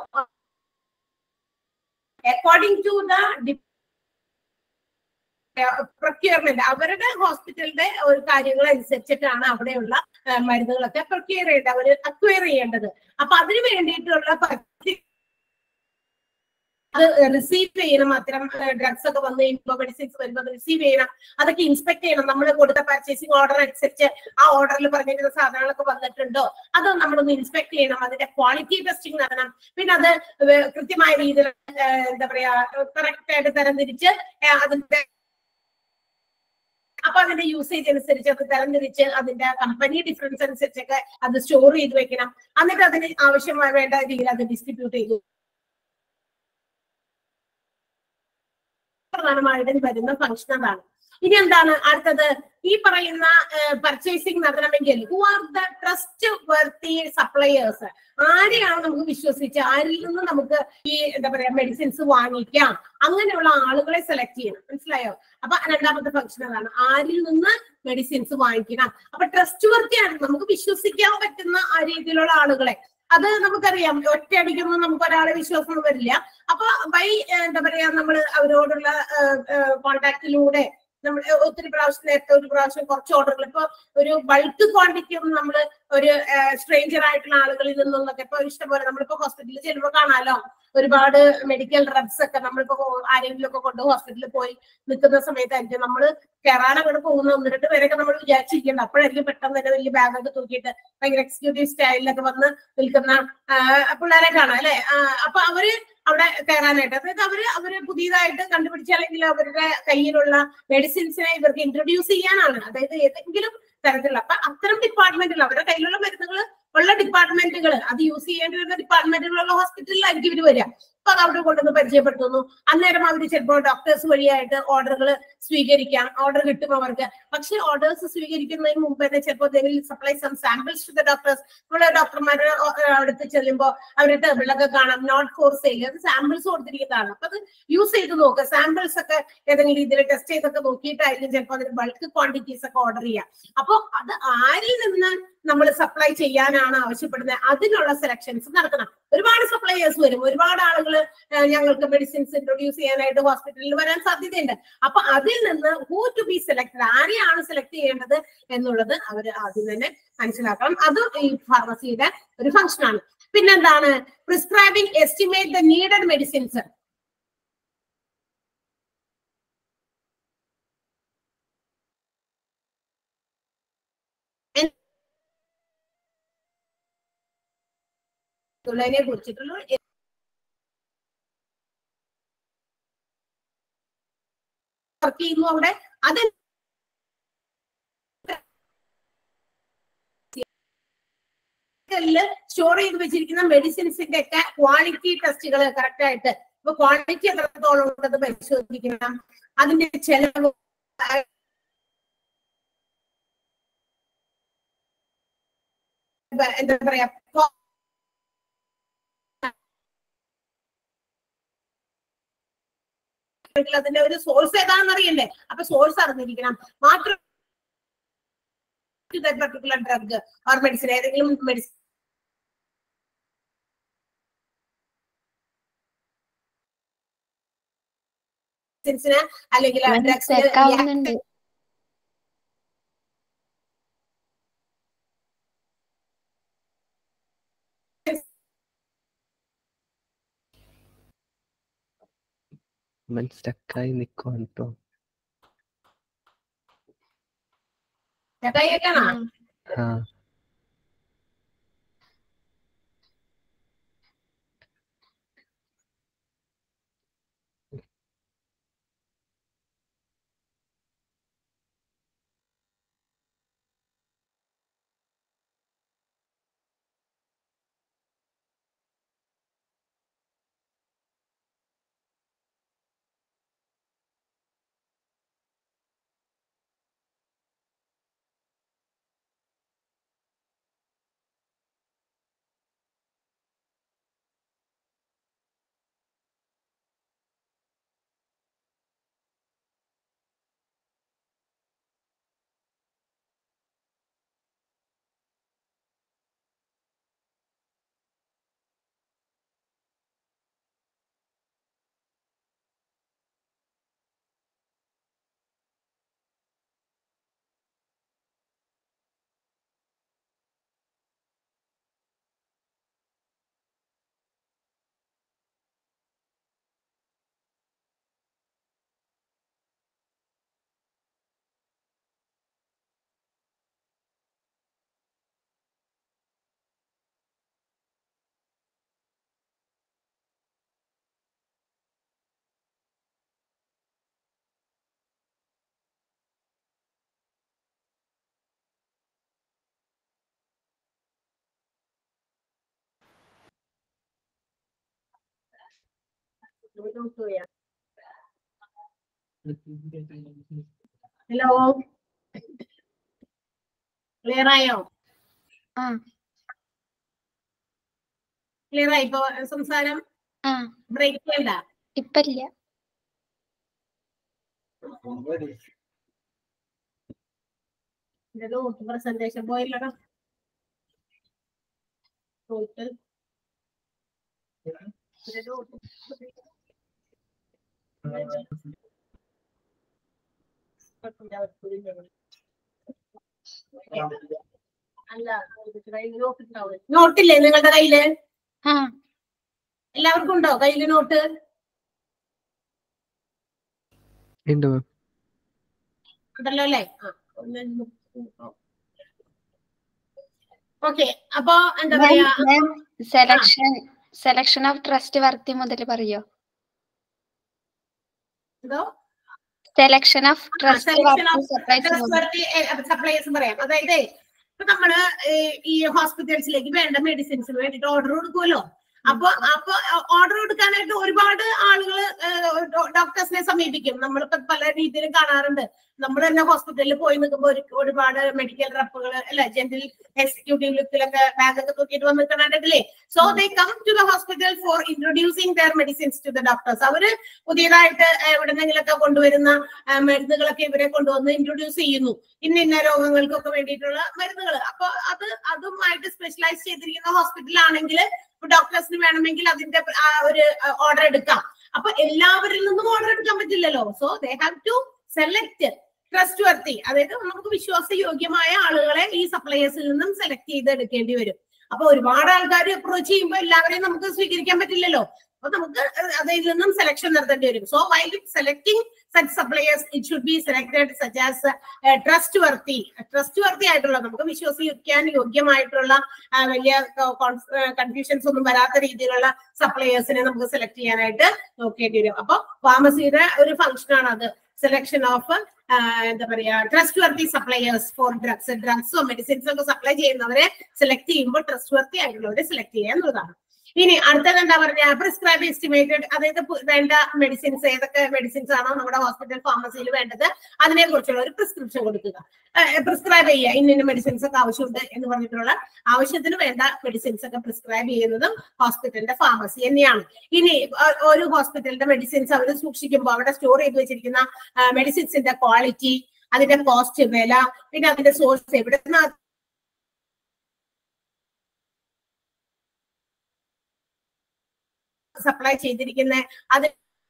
അക്കോർഡിംഗ് ടു ദ പ്രൊക്യൂർമെന്റ് അവരുടെ ഹോസ്പിറ്റലിന്റെ ഒരു കാര്യങ്ങൾ അനുസരിച്ചിട്ടാണ് അവിടെയുള്ള ആ, മരുന്നുകളൊക്കെ പ്രൊക്യൂർ ചെയ്യേണ്ടത് അവർ അക്വയർ ചെയ്യേണ്ടത് അപ്പൊ അതിന് വേണ്ടിയിട്ടുള്ള പരി- അത് റിസീവ് ചെയ്യണം അത്തരം ഡ്രഗ്സ് ഒക്കെ വന്നു കഴിയുമ്പോൾ മെഡിസിൻസ് വരുമ്പോൾ അത് റിസീവ് ചെയ്യണം അതൊക്കെ ഇൻസ്പെക്ട് ചെയ്യണം നമ്മൾ കൊടുത്ത പർച്ചേസിംഗ് ഓർഡർ അനുസരിച്ച് ആ ഓർഡറിൽ പറഞ്ഞിരുന്ന സാധനങ്ങളൊക്കെ വന്നിട്ടുണ്ടോ അത് നമ്മളൊന്ന് ഇൻസ്പെക്ട് ചെയ്യണം അതിന്റെ ക്വാളിറ്റി ടെസ്റ്റിംഗ് നടത്തണം പിന്നെ അത് വേ- കൃത്യമായ രീതിയിൽ ആ, എന്താ പറയാ കറക്റ്റ് ആയിട്ട് തരംതിരിച്ച് ആ, അതിന്റെ അപ്പൊ അതിന്റെ യൂസേജ് അനുസരിച്ച് അത് തരംതിരിച്ച് അതിന്റെ കമ്പനി ഡിഫറൻസ് അനുസരിച്ചൊക്കെ അത് സ്റ്റോർ ചെയ്ത് വെക്കണം എന്നിട്ട് അതിന് ആവശ്യമായ വേണ്ട രീതിയിൽ അത് ഡിസ്ട്രിബ്യൂട്ട് ചെയ്തു പ്രധാനമായിട്ടും വരുന്ന ഫംഗ്ഷൻ അതാണ് ഇനി എന്താണ് അടുത്തത് ഈ പറയുന്ന പർച്ചേസിംഗ് നടത്തണമെങ്കിൽ who are the trustworthy suppliers ആരെയാണ് നമുക്ക് വിശ്വസിച്ച് ആരിൽ നിന്ന് നമുക്ക് ഈ എന്താ പറയാ മെഡിസിൻസ് വാങ്ങിക്കാം അങ്ങനെയുള്ള ആളുകളെ സെലക്ട് ചെയ്യണം മനസ്സിലായോ അപ്പൊ രണ്ടാമത്തെ ഫംഗ്ഷൻ അതാണ് ആരിൽ നിന്ന് മെഡിസിൻസ് വാങ്ങിക്കണം അപ്പൊ ട്രസ്റ്റ് വർത്തിയാണ് നമുക്ക് വിശ്വസിക്കാൻ പറ്റുന്ന ആ രീതിയിലുള്ള ആളുകളെ അത് നമുക്കറിയാം ഒറ്റയടിക്കൊന്നും നമുക്ക് ഒരാളെ വിശ്വാസം വരില്ല അപ്പൊ ബൈ എന്താ പറയാ നമ്മൾ അവരോടുള്ള കോണ്ടാക്ടിലൂടെ നമ്മൾ ഒത്തിരി പ്രാവശ്യം നേരത്തെ ഒരു പ്രാവശ്യം കുറച്ച് ഓർഡറുകൾ ഇപ്പൊ ഒരു ബൾക്ക് ക്വാണ്ടിറ്റി ഒന്നും നമ്മൾ ഒരു സ്ട്രേഞ്ചർ ആയിട്ടുള്ള ആളുകളിൽ നിന്നൊക്കെ ഇപ്പൊ ഇഷ്ടംപോലെ നമ്മളിപ്പോ ഹോസ്പിറ്റലിൽ ചെല്ലുമ്പോൾ കാണാലോ ഒരുപാട് മെഡിക്കൽ ഡ്രഗ്സ് ഒക്കെ നമ്മളിപ്പോ ആരെങ്കിലും ഒക്കെ കൊണ്ട് ഹോസ്പിറ്റലിൽ പോയി നിൽക്കുന്ന സമയത്തായിരിക്കും നമ്മൾ കയറാൻ അങ്ങോട്ട് പോകുന്ന ഒന്ന് രണ്ട് പേരൊക്കെ നമ്മൾ വിചാരിച്ചിരിക്കുന്നത് അപ്പോഴായിരിക്കും പെട്ടെന്ന് തന്നെ വലിയ ബാഗൊക്കെ തൂക്കിയിട്ട് ഭയങ്കര എക്സിക്യൂട്ടീവ് സ്റ്റൈലിലൊക്കെ വന്ന് നിൽക്കുന്ന ആ, പിള്ളേരെ കാണാം അല്ലെ അപ്പൊ അവര് അവിടെ കയറാനായിട്ട് അതായത് അവര് അവര് പുതിയതായിട്ട് കണ്ടുപിടിച്ച അല്ലെങ്കിൽ അവരുടെ കയ്യിലുള്ള മെഡിസിൻസിനെ ഇവർക്ക് ഇൻട്രൊഡ്യൂസ് ചെയ്യാനാണ് അതായത് ഏതെങ്കിലും തരത്തിലുള്ള അപ്പൊ അത്തരം ഡിപ്പാർട്ട്മെന്റിൽ അവരുടെ കയ്യിലുള്ള മരുന്നുകൾ ഉള്ള ഡിപ്പാർട്ട്മെന്റുകൾ അത് യൂസ് ചെയ്യേണ്ടി വരുന്ന ഡിപ്പാർട്ട്മെന്റുകളുള്ള ഹോസ്പിറ്റലിലായിരിക്കും ഇവർ വരിക അപ്പൊ അത് അവിടെ കൊണ്ടുവന്ന് പരിചയപ്പെടുത്തുന്നു അന്നേരം അവർ ചിലപ്പോൾ ഡോക്ടേഴ്സ് വഴിയായിട്ട് ഓർഡറുകൾ സ്വീകരിക്കാം ഓർഡർ കിട്ടും അവർക്ക് പക്ഷെ ഓർഡേഴ്സ് സ്വീകരിക്കുന്നതിന് മുമ്പ് തന്നെ ചിലപ്പോൾ supply some samples to the doctors നമ്മള് ഡോക്ടർമാരുടെ അടുത്ത് ചെല്ലുമ്പോൾ അവരുടെ ടേബിളൊക്കെ കാണാം നോട്ട് ഫോർ സെയിൽ അത് സാമ്പിൾസ് കൊടുത്തിരിക്കുന്നതാണ് അപ്പൊ അത് യൂസ് ചെയ്ത് നോക്കുക സാമ്പിൾസ് ഒക്കെ ഏതെങ്കിലും രീതിയിൽ ടെസ്റ്റ് ചെയ്തൊക്കെ നോക്കിയിട്ടായിരിക്കും ചിലപ്പോൾ അതിന് ബൾക്ക് ക്വാണ്ടിറ്റീസ് ഒക്കെ ഓർഡർ ചെയ്യാം അപ്പൊ അത് ആരിൽ നിന്ന് നമ്മൾ സപ്ലൈ ചെയ്യാനാണ് ആവശ്യപ്പെടുന്നത് അതിനുള്ള സെലക്ഷൻസ് നടത്തണം ഒരുപാട് സപ്ലൈയേഴ്സ് വരും ഒരുപാട് ആളുകൾ ഞങ്ങൾക്ക് മെഡിസിൻസ് ഇൻട്രൊഡ്യൂസ് ചെയ്യാനായിട്ട് ഹോസ്പിറ്റലിൽ വരാൻ സാധ്യതയുണ്ട് അപ്പൊ അതിൽ നിന്ന് ഹൂ ടു ബി സെലക്ടഡ് ആരെയാണ് സെലക്ട് ചെയ്യേണ്ടത് എന്നുള്ളത് അവർ ആദ്യം തന്നെ മനസ്സിലാക്കണം അത് ഈ ഫാർമസിയുടെ ഒരു ഫംഗ്ഷൻ ആണ് പിന്നെന്താണ് prescribing estimate the needed medicines ഉള്ളതിനെ കുറിച്ചിട്ടുള്ള വർക്ക് ചെയ്യുന്നു അവിടെ അത് സ്റ്റോർ ചെയ്ത് വെച്ചിരിക്കുന്ന മെഡിസിൻസിന്റെ ഒക്കെ ക്വാളിറ്റി ടെസ്റ്റുകൾ കറക്റ്റ് ആയിട്ട് ഇപ്പൊ ക്വാളിറ്റി എത്രത്തോളം ഉണ്ടെന്ന് പരിശോധിക്കണം അതിന്റെ ചെലവ് എന്താ പറയാ അതിന്റെ ഒരു സോഴ്സ് ഏതാണെന്ന് അറിയണ്ടേ അപ്പൊ സോഴ്സ് അറിഞ്ഞിരിക്കണം മാത്രം പർട്ടിക്കുലർ ഡ്രഗ് ഓർ മെഡിസിൻ ഏതെങ്കിലും മെഡിസിൻ മെഡിസിൻസിന് അല്ലെങ്കിൽ ഡ്രഗ്സിന് മനസ്സിലാക്കാവുന്നുണ്ട് മൻ സ്റ്റക്കായി നിക്കുവാണ് കേട്ടോ ചേട്ടായിയൊക്കെയാണോ ആ ഹലോ ക്ലിയർ ആയോ ആ ക്ലിയർ ആയി ഇപ്പൊ സംസാരം ആ ബ്രേക്ക് ചെയ്യണ്ട ഇപ്പില്ല പ്രസന്റേഷൻ പോയില്ലടാ ടോട്ടൽ അല്ല നോട്ടില്ലേ നിങ്ങളുടെ കയ്യില് ആ എല്ലാവർക്കും ഉണ്ടോ കയ്യില് നോട്ട് ഉണ്ട് മാം ഉണ്ടല്ലോ അല്ലേ ഓക്കെ അപ്പൊ എന്താ പറയാ selection selection of trustworthy മുതൽ പറയോ എന്തോ selection of trust selection of supplies supplies പറയാം അതായത് ഇപ്പൊ നമ്മള് ഏഹ്, ഈ ഹോസ്പിറ്റൽസിലേക്ക് വേണ്ട മെഡിസിൻസിന് വേണ്ടിട്ട് ഓർഡർ കൊടുക്കുമല്ലോ അപ്പൊ അപ്പൊ ഓർഡർ കൊടുക്കാനായിട്ട് ഒരുപാട് ആളുകൾ ഡോക്ടേഴ്സിനെ സമീപിക്കും നമ്മളിപ്പോ പല രീതിയിലും കാണാറുണ്ട് നമ്മൾ തന്നെ ഹോസ്പിറ്റലിൽ പോയി നിൽക്കുമ്പോൾ ഒരു ഒരുപാട് മെഡിക്കൽ റെപ്പുകൾ അല്ലെ ജനറൽ എക്സിക്യൂട്ടീവ് ലുക്കിലൊക്കെ ബാഗൊക്കെ തൂക്കിയിട്ട് വന്ന് കണ്ടിട്ടില്ലേ so they come to the hospital for introducing their medicines to the doctors അവര് പുതിയതായിട്ട് എവിടെന്നെങ്കിലൊക്കെ കൊണ്ടുവരുന്ന ആ, മരുന്നുകളൊക്കെ ഇവരെ കൊണ്ടുവന്ന് ഇൻട്രൊഡ്യൂസ് ചെയ്യുന്നു ഇന്ന ഇന്ന രോഗങ്ങൾക്കൊക്കെ വേണ്ടിയിട്ടുള്ള മരുന്നുകൾ അപ്പൊ അത് അതുമായിട്ട് സ്പെഷ്യലൈസ് ചെയ്തിരിക്കുന്ന ഹോസ്പിറ്റൽ ആണെങ്കിൽ ഡോക്ടേഴ്സിന് വേണമെങ്കിൽ അതിന്റെ ആ ഒരു ഓർഡർ എടുക്കാം അപ്പൊ എല്ലാവരിൽ നിന്നും ഓർഡർ എടുക്കാൻ പറ്റില്ലല്ലോ so they have to select trustworthy അതായത് നമുക്ക് വിശ്വാസയോഗ്യമായ ആളുകളെ ഈ സപ്ലയേഴ്സിൽ നിന്നും സെലക്ട് ചെയ്ത് എടുക്കേണ്ടി വരും അപ്പൊ ഒരുപാട് ആൾക്കാർ അപ്രോച്ച് ചെയ്യുമ്പോൾ എല്ലാവരെയും നമുക്ക് സ്വീകരിക്കാൻ പറ്റില്ലല്ലോ അപ്പൊ നമുക്ക് അതിൽ നിന്നും സെലക്ഷൻ നടത്തേണ്ടി വരും so why selecting such suppliers it should be selected such as trustworthy trustworthy ആയിട്ടുള്ള നമുക്ക് വിശ്വസിക്കാൻ യോഗ്യമായിട്ടുള്ള ആ, വലിയ കൺഫ്യൂഷൻസ് ഒന്നും വരാത്ത രീതിയിലുള്ള സപ്ലയേഴ്സിനെ നമുക്ക് സെലക്ട് ചെയ്യാനായിട്ട് നോക്കേണ്ടി വരും അപ്പൊ ഫാർമസിയുടെ ഒരു ഫംഗ്ഷൻ ആണ് അത് സെലക്ഷൻ ഓഫ് എന്താ പറയാ trustworthy suppliers for drugs ഡ്രഗ്സോ മെഡിസിൻസോ ഒക്കെ സപ്ലൈ ചെയ്യുന്നവരെ സെലക്ട് ചെയ്യുമ്പോൾ ട്രസ്റ്റ് വർത്തി ആയിട്ടുള്ളവരെ സെലക്ട് ചെയ്യുക എന്നുള്ളതാണ് ഇനി അടുത്തത് എന്താ പറഞ്ഞ പ്രിസ്ക്രൈബ് എസ്റ്റിമേറ്റഡ് അതായത് പു- വേണ്ട മെഡിസിൻസ് ഏതൊക്കെ മെഡിസിൻസ് ആണോ നമ്മുടെ ഹോസ്പിറ്റൽ ഫാർമസിയിൽ വേണ്ടത് അതിനെ കുറിച്ചുള്ള ഒരു പ്രിസ്ക്രിപ്ഷൻ കൊടുക്കുക പ്രിസ്ക്രൈബ് ചെയ്യുക ഇന്ന ഇന്ന മെഡിസിൻസ് ഒക്കെ ആവശ്യമുണ്ട് എന്ന് പറഞ്ഞിട്ടുള്ള ആവശ്യത്തിന് വേണ്ട മെഡിസിൻസ് ഒക്കെ പ്രിസ്ക്രൈബ് ചെയ്യുന്നതും ഹോസ്പിറ്റലിന്റെ ഫാർമസി തന്നെയാണ് ഇനി ഒ- ഒരു ഹോസ്പിറ്റലിന്റെ മെഡിസിൻസ് അവർ സൂക്ഷിക്കുമ്പോൾ അവിടെ സ്റ്റോർ ചെയ്ത് വെച്ചിരിക്കുന്ന മെഡിസിൻസിന്റെ ക്വാളിറ്റി അതിന്റെ കോസ്റ്റ് വില പിന്നെ അതിന്റെ സോഴ്സ് എവിടെ നിന്ന് സപ്ലൈ ചെയ്തിരിക്കുന്ന അത്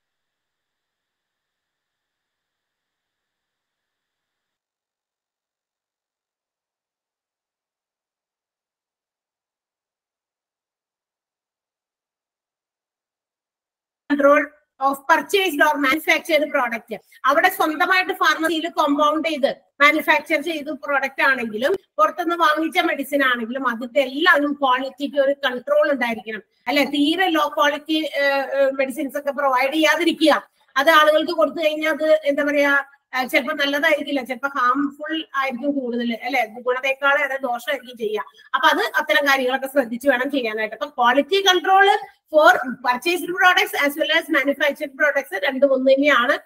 control of purchased or manufactured product അവിടെ സ്വന്തമായിട്ട് ഫാർമസിയിൽ കോമ്പൗണ്ട് ചെയ്ത് മാനുഫാക്ചർ ചെയ്ത പ്രോഡക്റ്റ് ആണെങ്കിലും പുറത്തുനിന്ന് വാങ്ങിച്ച മെഡിസിൻ ആണെങ്കിലും അതിന്റെ എല്ലാവരും ക്വാളിറ്റിക്ക് ഒരു കൺട്രോൾ ഉണ്ടായിരിക്കണം അല്ലെ തീരെ ലോ ക്വാളിറ്റി മെഡിസിൻസ് ഒക്കെ പ്രൊവൈഡ് ചെയ്യാതിരിക്കുക അത് ആളുകൾക്ക് കൊടുത്തു കഴിഞ്ഞാൽ അത് എന്താ പറയാ ചിലപ്പോൾ നല്ലതായിരിക്കില്ല ചിലപ്പോൾ ഹാംഫുൾ ആയിരിക്കും കൂടുതൽ അല്ലെ ഗുണത്തേക്കാൾ ഏറെ ദോഷമായിരിക്കും ചെയ്യുക അപ്പൊ അത് അത്തരം കാര്യങ്ങളൊക്കെ ശ്രദ്ധിച്ച് വേണം ചെയ്യാനായിട്ട് അപ്പൊ quality control for purchased products as well as manufactured products രണ്ടും ഒന്ന് തന്നെയാണ്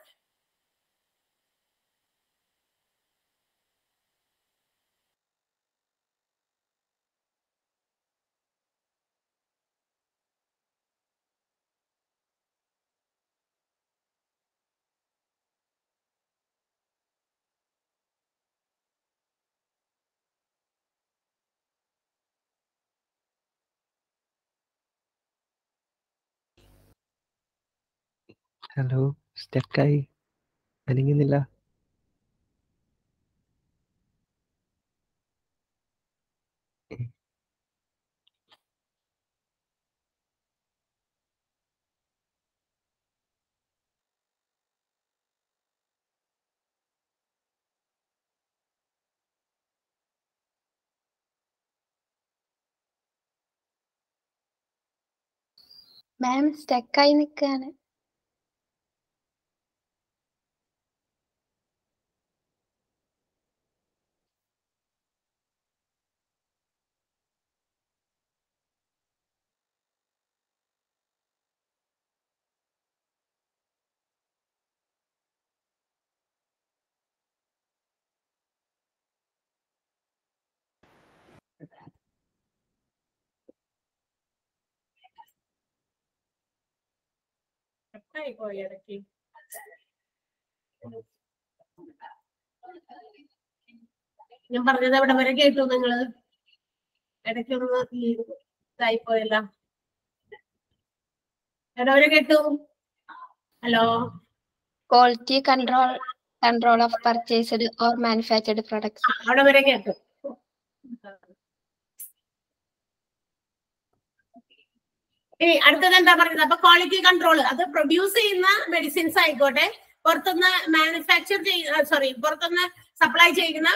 ഹലോ സ്റ്റക്കായി അനങ്ങുന്നില്ല മാം സ്റ്റക്കായി നിൽക്കാണ് കട്ടായി പോയി ഇടയ്ക്ക് ഞാൻ പറഞ്ഞത് എവിടെ വരെ കേട്ടു നിങ്ങള് ഇടയ്ക്കൊന്ന് ഈ ഇതായി പോയല്ല എവിടെ വരെ കേട്ടു hello quality control control of purchased or manufactured products അവിടെ വരെ കേട്ടു ഇനി അടുത്തത് എന്താ പറയുന്നത് അപ്പൊ ക്വാളിറ്റി കൺട്രോൾ അത് പ്രൊഡ്യൂസ് ചെയ്യുന്ന മെഡിസിൻസ് ആയിക്കോട്ടെ പുറത്തുനിന്ന് മാനുഫാക്ചർ ചെയ്യുന്ന സോറി പുറത്തുനിന്ന് സപ്ലൈ ചെയ്യുന്ന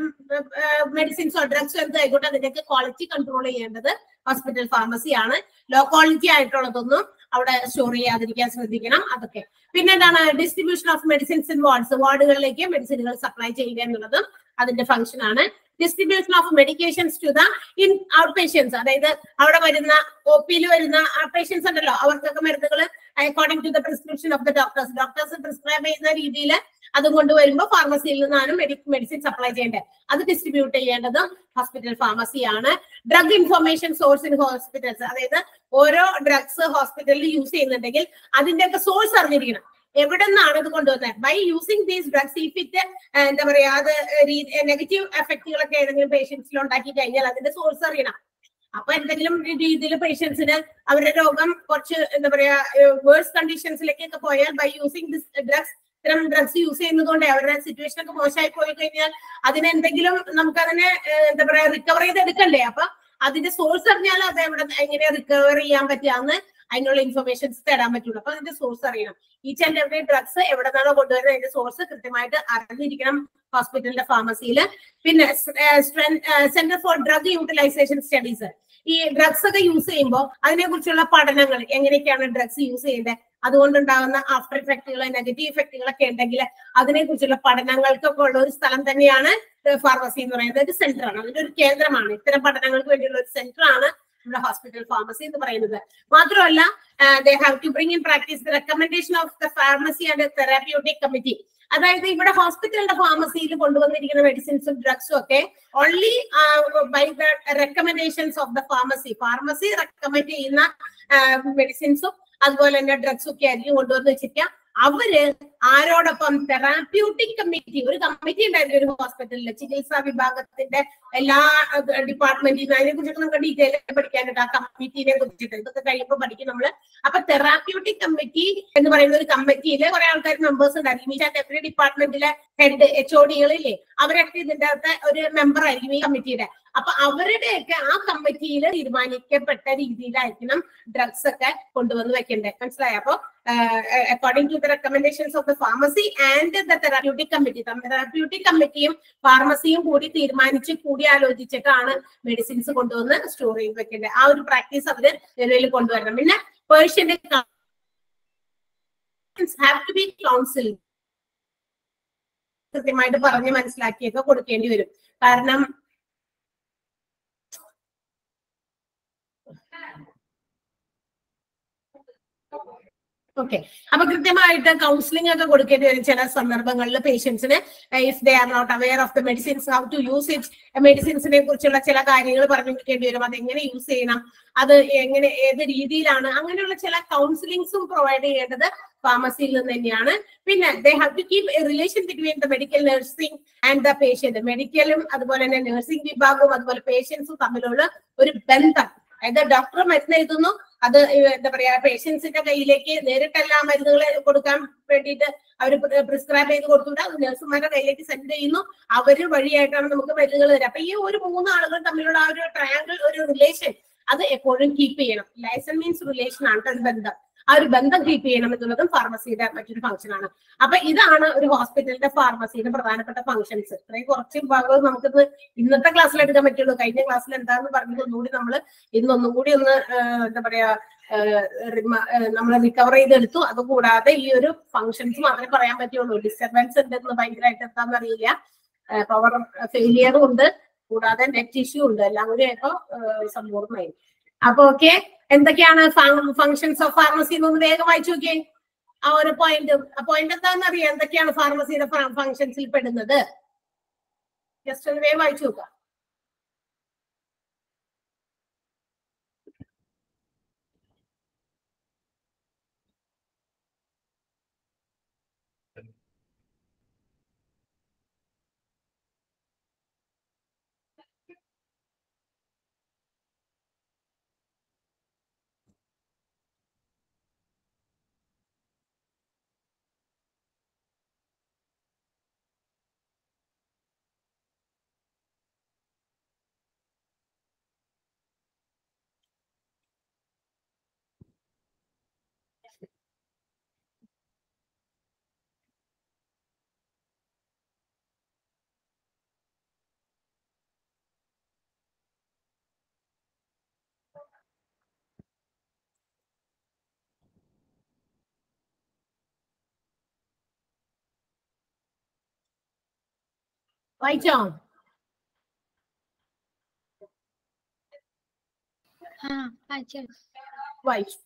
മെഡിസിൻസോ ഡ്രഗ്സോ എന്ത് ആയിക്കോട്ടെ അതിന്റെയൊക്കെ ക്വാളിറ്റി കൺട്രോൾ ചെയ്യേണ്ടത് ഹോസ്പിറ്റൽ ഫാർമസി ആണ് ലോ ക്വാളിറ്റി ആയിട്ടുള്ളതൊന്നും അവിടെ സ്റ്റോർ ചെയ്യാതിരിക്കാൻ ശ്രദ്ധിക്കണം അതൊക്കെ പിന്നെ എന്താണ് distribution of medicines in wards വാർഡുകളിലേക്ക് മെഡിസിനുകൾ സപ്ലൈ ചെയ്യുക എന്നുള്ളതും അതിന്റെ ഫംഗ്ഷൻ ആണ് distribution of medications to the in out patients അതായത് അവിടെ വരുന്ന ഒ പിയിൽ വരുന്ന പേഷ്യൻസ് ഉണ്ടല്ലോ അവർക്കൊക്കെ മരുന്നുകൾ according to the prescription of the doctors doctors prescribe ചെയ്യുന്ന രീതിയിൽ അത് കൊണ്ടുവരുമ്പോൾ ഫാർമസിയിൽ നിന്നാണ് മെഡിസിൻ സപ്ലൈ ചെയ്യേണ്ടത് അത് ഡിസ്ട്രിബ്യൂട്ട് ചെയ്യേണ്ടത് ഹോസ്പിറ്റൽ ഫാർമസി ആണ് drug information source in hospitals അതായത് ഓരോ ഡ്രഗ്സ് ഹോസ്പിറ്റലിൽ യൂസ് ചെയ്യുന്നുണ്ടെങ്കിൽ അതിന്റെയൊക്കെ സോഴ്സ് അറിഞ്ഞിരിക്കണം എവിടെ നിന്നാണ് ഇത് കൊണ്ടുവന്നത് by using these drugs if it എന്താ പറയാ അത് നെഗറ്റീവ് എഫക്റ്റുകളൊക്കെ ഏതെങ്കിലും പേഷ്യൻസിൽ ഉണ്ടാക്കി കഴിഞ്ഞാൽ അതിന്റെ സോഴ്സ് അറിയണം അപ്പൊ എന്തെങ്കിലും രീതിയിൽ പേഷ്യൻസിന് അവരുടെ രോഗം കുറച്ച് എന്താ പറയാ വേഴ്സ് കണ്ടീഷൻസിലേക്കൊക്കെ പോയാൽ ബൈ യൂസിങ് ദിസ് ഡ്രഗ്സ് ഇത്തരം ഡ്രഗ്സ് യൂസ് ചെയ്യുന്നതുകൊണ്ട് അവരുടെ സിറ്റുവേഷൻ ഒക്കെ മോശമായി പോയി കഴിഞ്ഞാൽ അതിനെന്തെങ്കിലും നമുക്ക് അതിനെ എന്താ പറയാ റിക്കവർ ചെയ്ത് എടുക്കണ്ടേ അപ്പൊ അതിന്റെ സോഴ്സ് അറിഞ്ഞാൽ അത് എവിടെ എങ്ങനെ റിക്കവർ ചെയ്യാൻ പറ്റാന്ന് അതിനുള്ള ഇൻഫർമേഷൻസ് തരാൻ പറ്റുള്ളൂ അപ്പൊ അതിന്റെ സോഴ്സ് അറിയണം ഈച്ച് ആൻഡ് എവറി ഡ്രഗ്സ് എവിടെ നിന്നാണോ കൊണ്ടുവരുന്നത് അതിന്റെ സോഴ്സ് കൃത്യമായിട്ട് അറിഞ്ഞിരിക്കണം ഹോസ്പിറ്റലിന്റെ ഫാർമസിയിൽ പിന്നെ centre for drug utilisation studies ഈ ഡ്രഗ്സ് ഒക്കെ യൂസ് ചെയ്യുമ്പോൾ അതിനെ കുറിച്ചുള്ള പഠനങ്ങൾ എങ്ങനെയൊക്കെയാണ് ഡ്രഗ്സ് യൂസ് ചെയ്യേണ്ടത് അതുകൊണ്ടുണ്ടാകുന്ന ആഫ്റ്റർ ഇഫക്റ്റുകൾ നെഗറ്റീവ് ഇഫക്റ്റുകളൊക്കെ ഉണ്ടെങ്കിൽ അതിനെ കുറിച്ചുള്ള പഠനങ്ങൾക്കൊക്കെ ഉള്ള ഒരു സ്ഥലം തന്നെയാണ് ഫാർമസി എന്ന് പറയുന്നത് ഒരു സെന്റർ ആണ് അതിന്റെ ഒരു കേന്ദ്രമാണ് ഇത്തരം പഠനങ്ങൾക്ക് വേണ്ടിയുള്ള ഒരു സെന്റർ ആണ് നമ്മുടെ ഹോസ്പിറ്റൽ ഫാർമസി എന്ന് പറയുന്നത് മാത്രമല്ല they have to bring in practice the recommendation of the pharmacy and therapeutic committee അതായത് ഇവിടെ ഹോസ്പിറ്റലിന്റെ ഫാർമസിയിൽ കൊണ്ടുവന്നിരിക്കുന്ന മെഡിസിൻസും ഡ്രഗ്സും ഒക്കെ only by the recommendations of the pharmacy pharmacy recommend ചെയ്യുന്ന മെഡിസിൻസും അതുപോലെ തന്നെ ഡ്രഗ്സും ഒക്കെ ആയിരിക്കും കൊണ്ടുവന്ന് വെച്ചിരിക്കുക അവര് ആരോടൊപ്പം തെറാപ്യൂട്ടിക് കമ്മിറ്റി ഒരു കമ്മിറ്റി ഉണ്ടായിരുന്നു ഒരു ഹോസ്പിറ്റലിൽ ചികിത്സാ വിഭാഗത്തിന്റെ എല്ലാ ഡിപ്പാർട്ട്മെന്റിൽ അതിനെ കുറിച്ചൊക്കെ നമുക്ക് ഡീറ്റെയിൽ പഠിക്കാനുണ്ട് ആ കമ്മിറ്റിനെ കുറിച്ചിട്ട് ഇതൊക്കെ കഴിയുമ്പോൾ പഠിക്കും നമ്മള് അപ്പൊ തെറാപ്യൂട്ടിക് കമ്മിറ്റി എന്ന് പറയുന്ന ഒരു കമ്മിറ്റിയില് കുറെ ആൾക്കാർ മെമ്പേഴ്സ് ഉണ്ടായിരിക്കും ഈ എവറി ഡിപ്പാർട്ട്മെന്റിലെ ഹെഡ് എച്ച് ഒ ഡികളില്ലേ അവരൊക്കെ ഇതിന്റെ അകത്ത് ഒരു മെമ്പർ ആയിരിക്കും ഈ കമ്മിറ്റിയുടെ അപ്പൊ അവരുടെയൊക്കെ ആ കമ്മിറ്റിയിൽ തീരുമാനിക്കപ്പെട്ട രീതിയിലായിരിക്കണം ഡ്രഗ്സ് ഒക്കെ കൊണ്ടുവന്ന് വെക്കേണ്ടത് മനസ്സിലായോ അപ്പൊ according to the recommendations of the pharmacy and the therapeutic committee therapeutic കമ്മിറ്റിയും ഫാർമസിയും കൂടി തീരുമാനിച്ച് കൂടി ആലോചിച്ചിട്ടാണ് മെഡിസിൻസ് കൊണ്ടുവന്ന് സ്റ്റോർ ചെയ്ത് വെക്കേണ്ടത് ആ ഒരു പ്രാക്ടീസ് അവര് നിലവിൽ കൊണ്ടുവരണം പിന്നെ patient have to be counsel കൃത്യമായിട്ട് പറഞ്ഞ് മനസ്സിലാക്കിയൊക്കെ കൊടുക്കേണ്ടി വരും കാരണം ഓക്കെ അപ്പൊ കൃത്യമായിട്ട് കൗൺസിലിംഗ് ഒക്കെ കൊടുക്കേണ്ടി വരും ചില സന്ദർഭങ്ങളിൽ പേഷ്യൻസിന് if they are not aware of the medicines how to use it മെഡിസിൻസിനെ കുറിച്ചുള്ള ചില കാര്യങ്ങൾ പറഞ്ഞു കൊടുക്കേണ്ടി വരും അത് എങ്ങനെ യൂസ് ചെയ്യണം അത് എങ്ങനെ ഏത് രീതിയിലാണ് അങ്ങനെയുള്ള ചില കൗൺസിലിംഗ്സും പ്രൊവൈഡ് ചെയ്യേണ്ടത് ഫാർമസിയിൽ നിന്ന് തന്നെയാണ് പിന്നെ they have to keep a relation between the medical nursing and the patient മെഡിക്കലും അതുപോലെ തന്നെ നഴ്സിംഗ് വിഭാഗവും അതുപോലെ പേഷ്യൻസും തമ്മിലുള്ള ഒരു ബന്ധം അതായത് ഡോക്ടർ മരുന്ന് എഴുതുന്നു അത് എന്താ പറയാ പേഷ്യൻസിന്റെ കയ്യിലേക്ക് നേരിട്ടല്ല മരുന്നുകൾ കൊടുക്കാൻ വേണ്ടിയിട്ട് അവർ പ്രിസ്ക്രൈബ് ചെയ്ത് കൊടുത്തുകൊണ്ട് അത് നഴ്സുമാരുടെ കയ്യിലേക്ക് സെൻഡ് ചെയ്യുന്നു അവര് വഴിയായിട്ടാണ് നമുക്ക് മരുന്നുകൾ തരാം അപ്പൊ ഈ ഒരു മൂന്ന് ആളുകൾ തമ്മിലുള്ള ആ ഒരു ട്രയാങ്കിൾ ഒരു റിലേഷൻ അത് എപ്പോഴും കീപ്പ് ചെയ്യണം ലൈസൺ മീൻസ് റിലേഷൻ ആണ് ഒരു ബന്ധം ആ ഒരു ബന്ധം കീപ്പ് ചെയ്യണം എന്നുള്ളതും ഫാർമസിയുടെ മറ്റൊരു ഫംഗ്ഷൻ ആണ് അപ്പൊ ഇതാണ് ഒരു ഹോസ്പിറ്റലിന്റെ ഫാർമസിയുടെ പ്രധാനപ്പെട്ട ഫംഗ്ഷൻസ് ഇത്രയും കുറച്ച് ഭാഗം നമുക്കിത് ഇന്നത്തെ ക്ലാസ്സിൽ എടുക്കാൻ പറ്റുള്ളൂ കഴിഞ്ഞ ക്ലാസ്സിൽ എന്താണെന്ന് പറഞ്ഞത് ഒന്നുകൂടി നമ്മൾ ഇന്നൊന്നും കൂടി ഒന്ന് എന്താ പറയാ നമ്മൾ റിക്കവർ ചെയ്തെടുത്തു അത് കൂടാതെ ഈ ഒരു ഫംഗ്ഷൻസ് മാത്രമേ പറയാൻ പറ്റുള്ളൂ ഡിസ്റ്റർബൻസ് ഉണ്ടെന്ന് ഭയങ്കരമായിട്ട് എന്താണെന്ന് അറിയില്ല പവർ ഫെയിലിയറും ഉണ്ട് കൂടാതെ നെറ്റ് ഇഷ്യൂ ഉണ്ട് എല്ലാം കൂടി ആയപ്പോ സമ്പൂർണ്ണമായി അപ്പൊ ഓക്കെ എന്തൊക്കെയാണ് ഫങ്ഷൻസ് ഓഫ് ഫാർമസി എന്നൊന്ന് വേഗം വായിച്ചു നോക്കിയേ ആ ഒരു പോയിന്റ് ആ പോയിന്റ് എന്താണെന്ന് അറിയാം എന്തൊക്കെയാണ് ഫാർമസിയുടെ ഫങ്ഷൻസിൽ പെടുന്നത് ജസ്റ്റ് ഒന്ന് വേഗം വായിച്ചു നോക്കാം വായിച്ചോ വായിച്ചു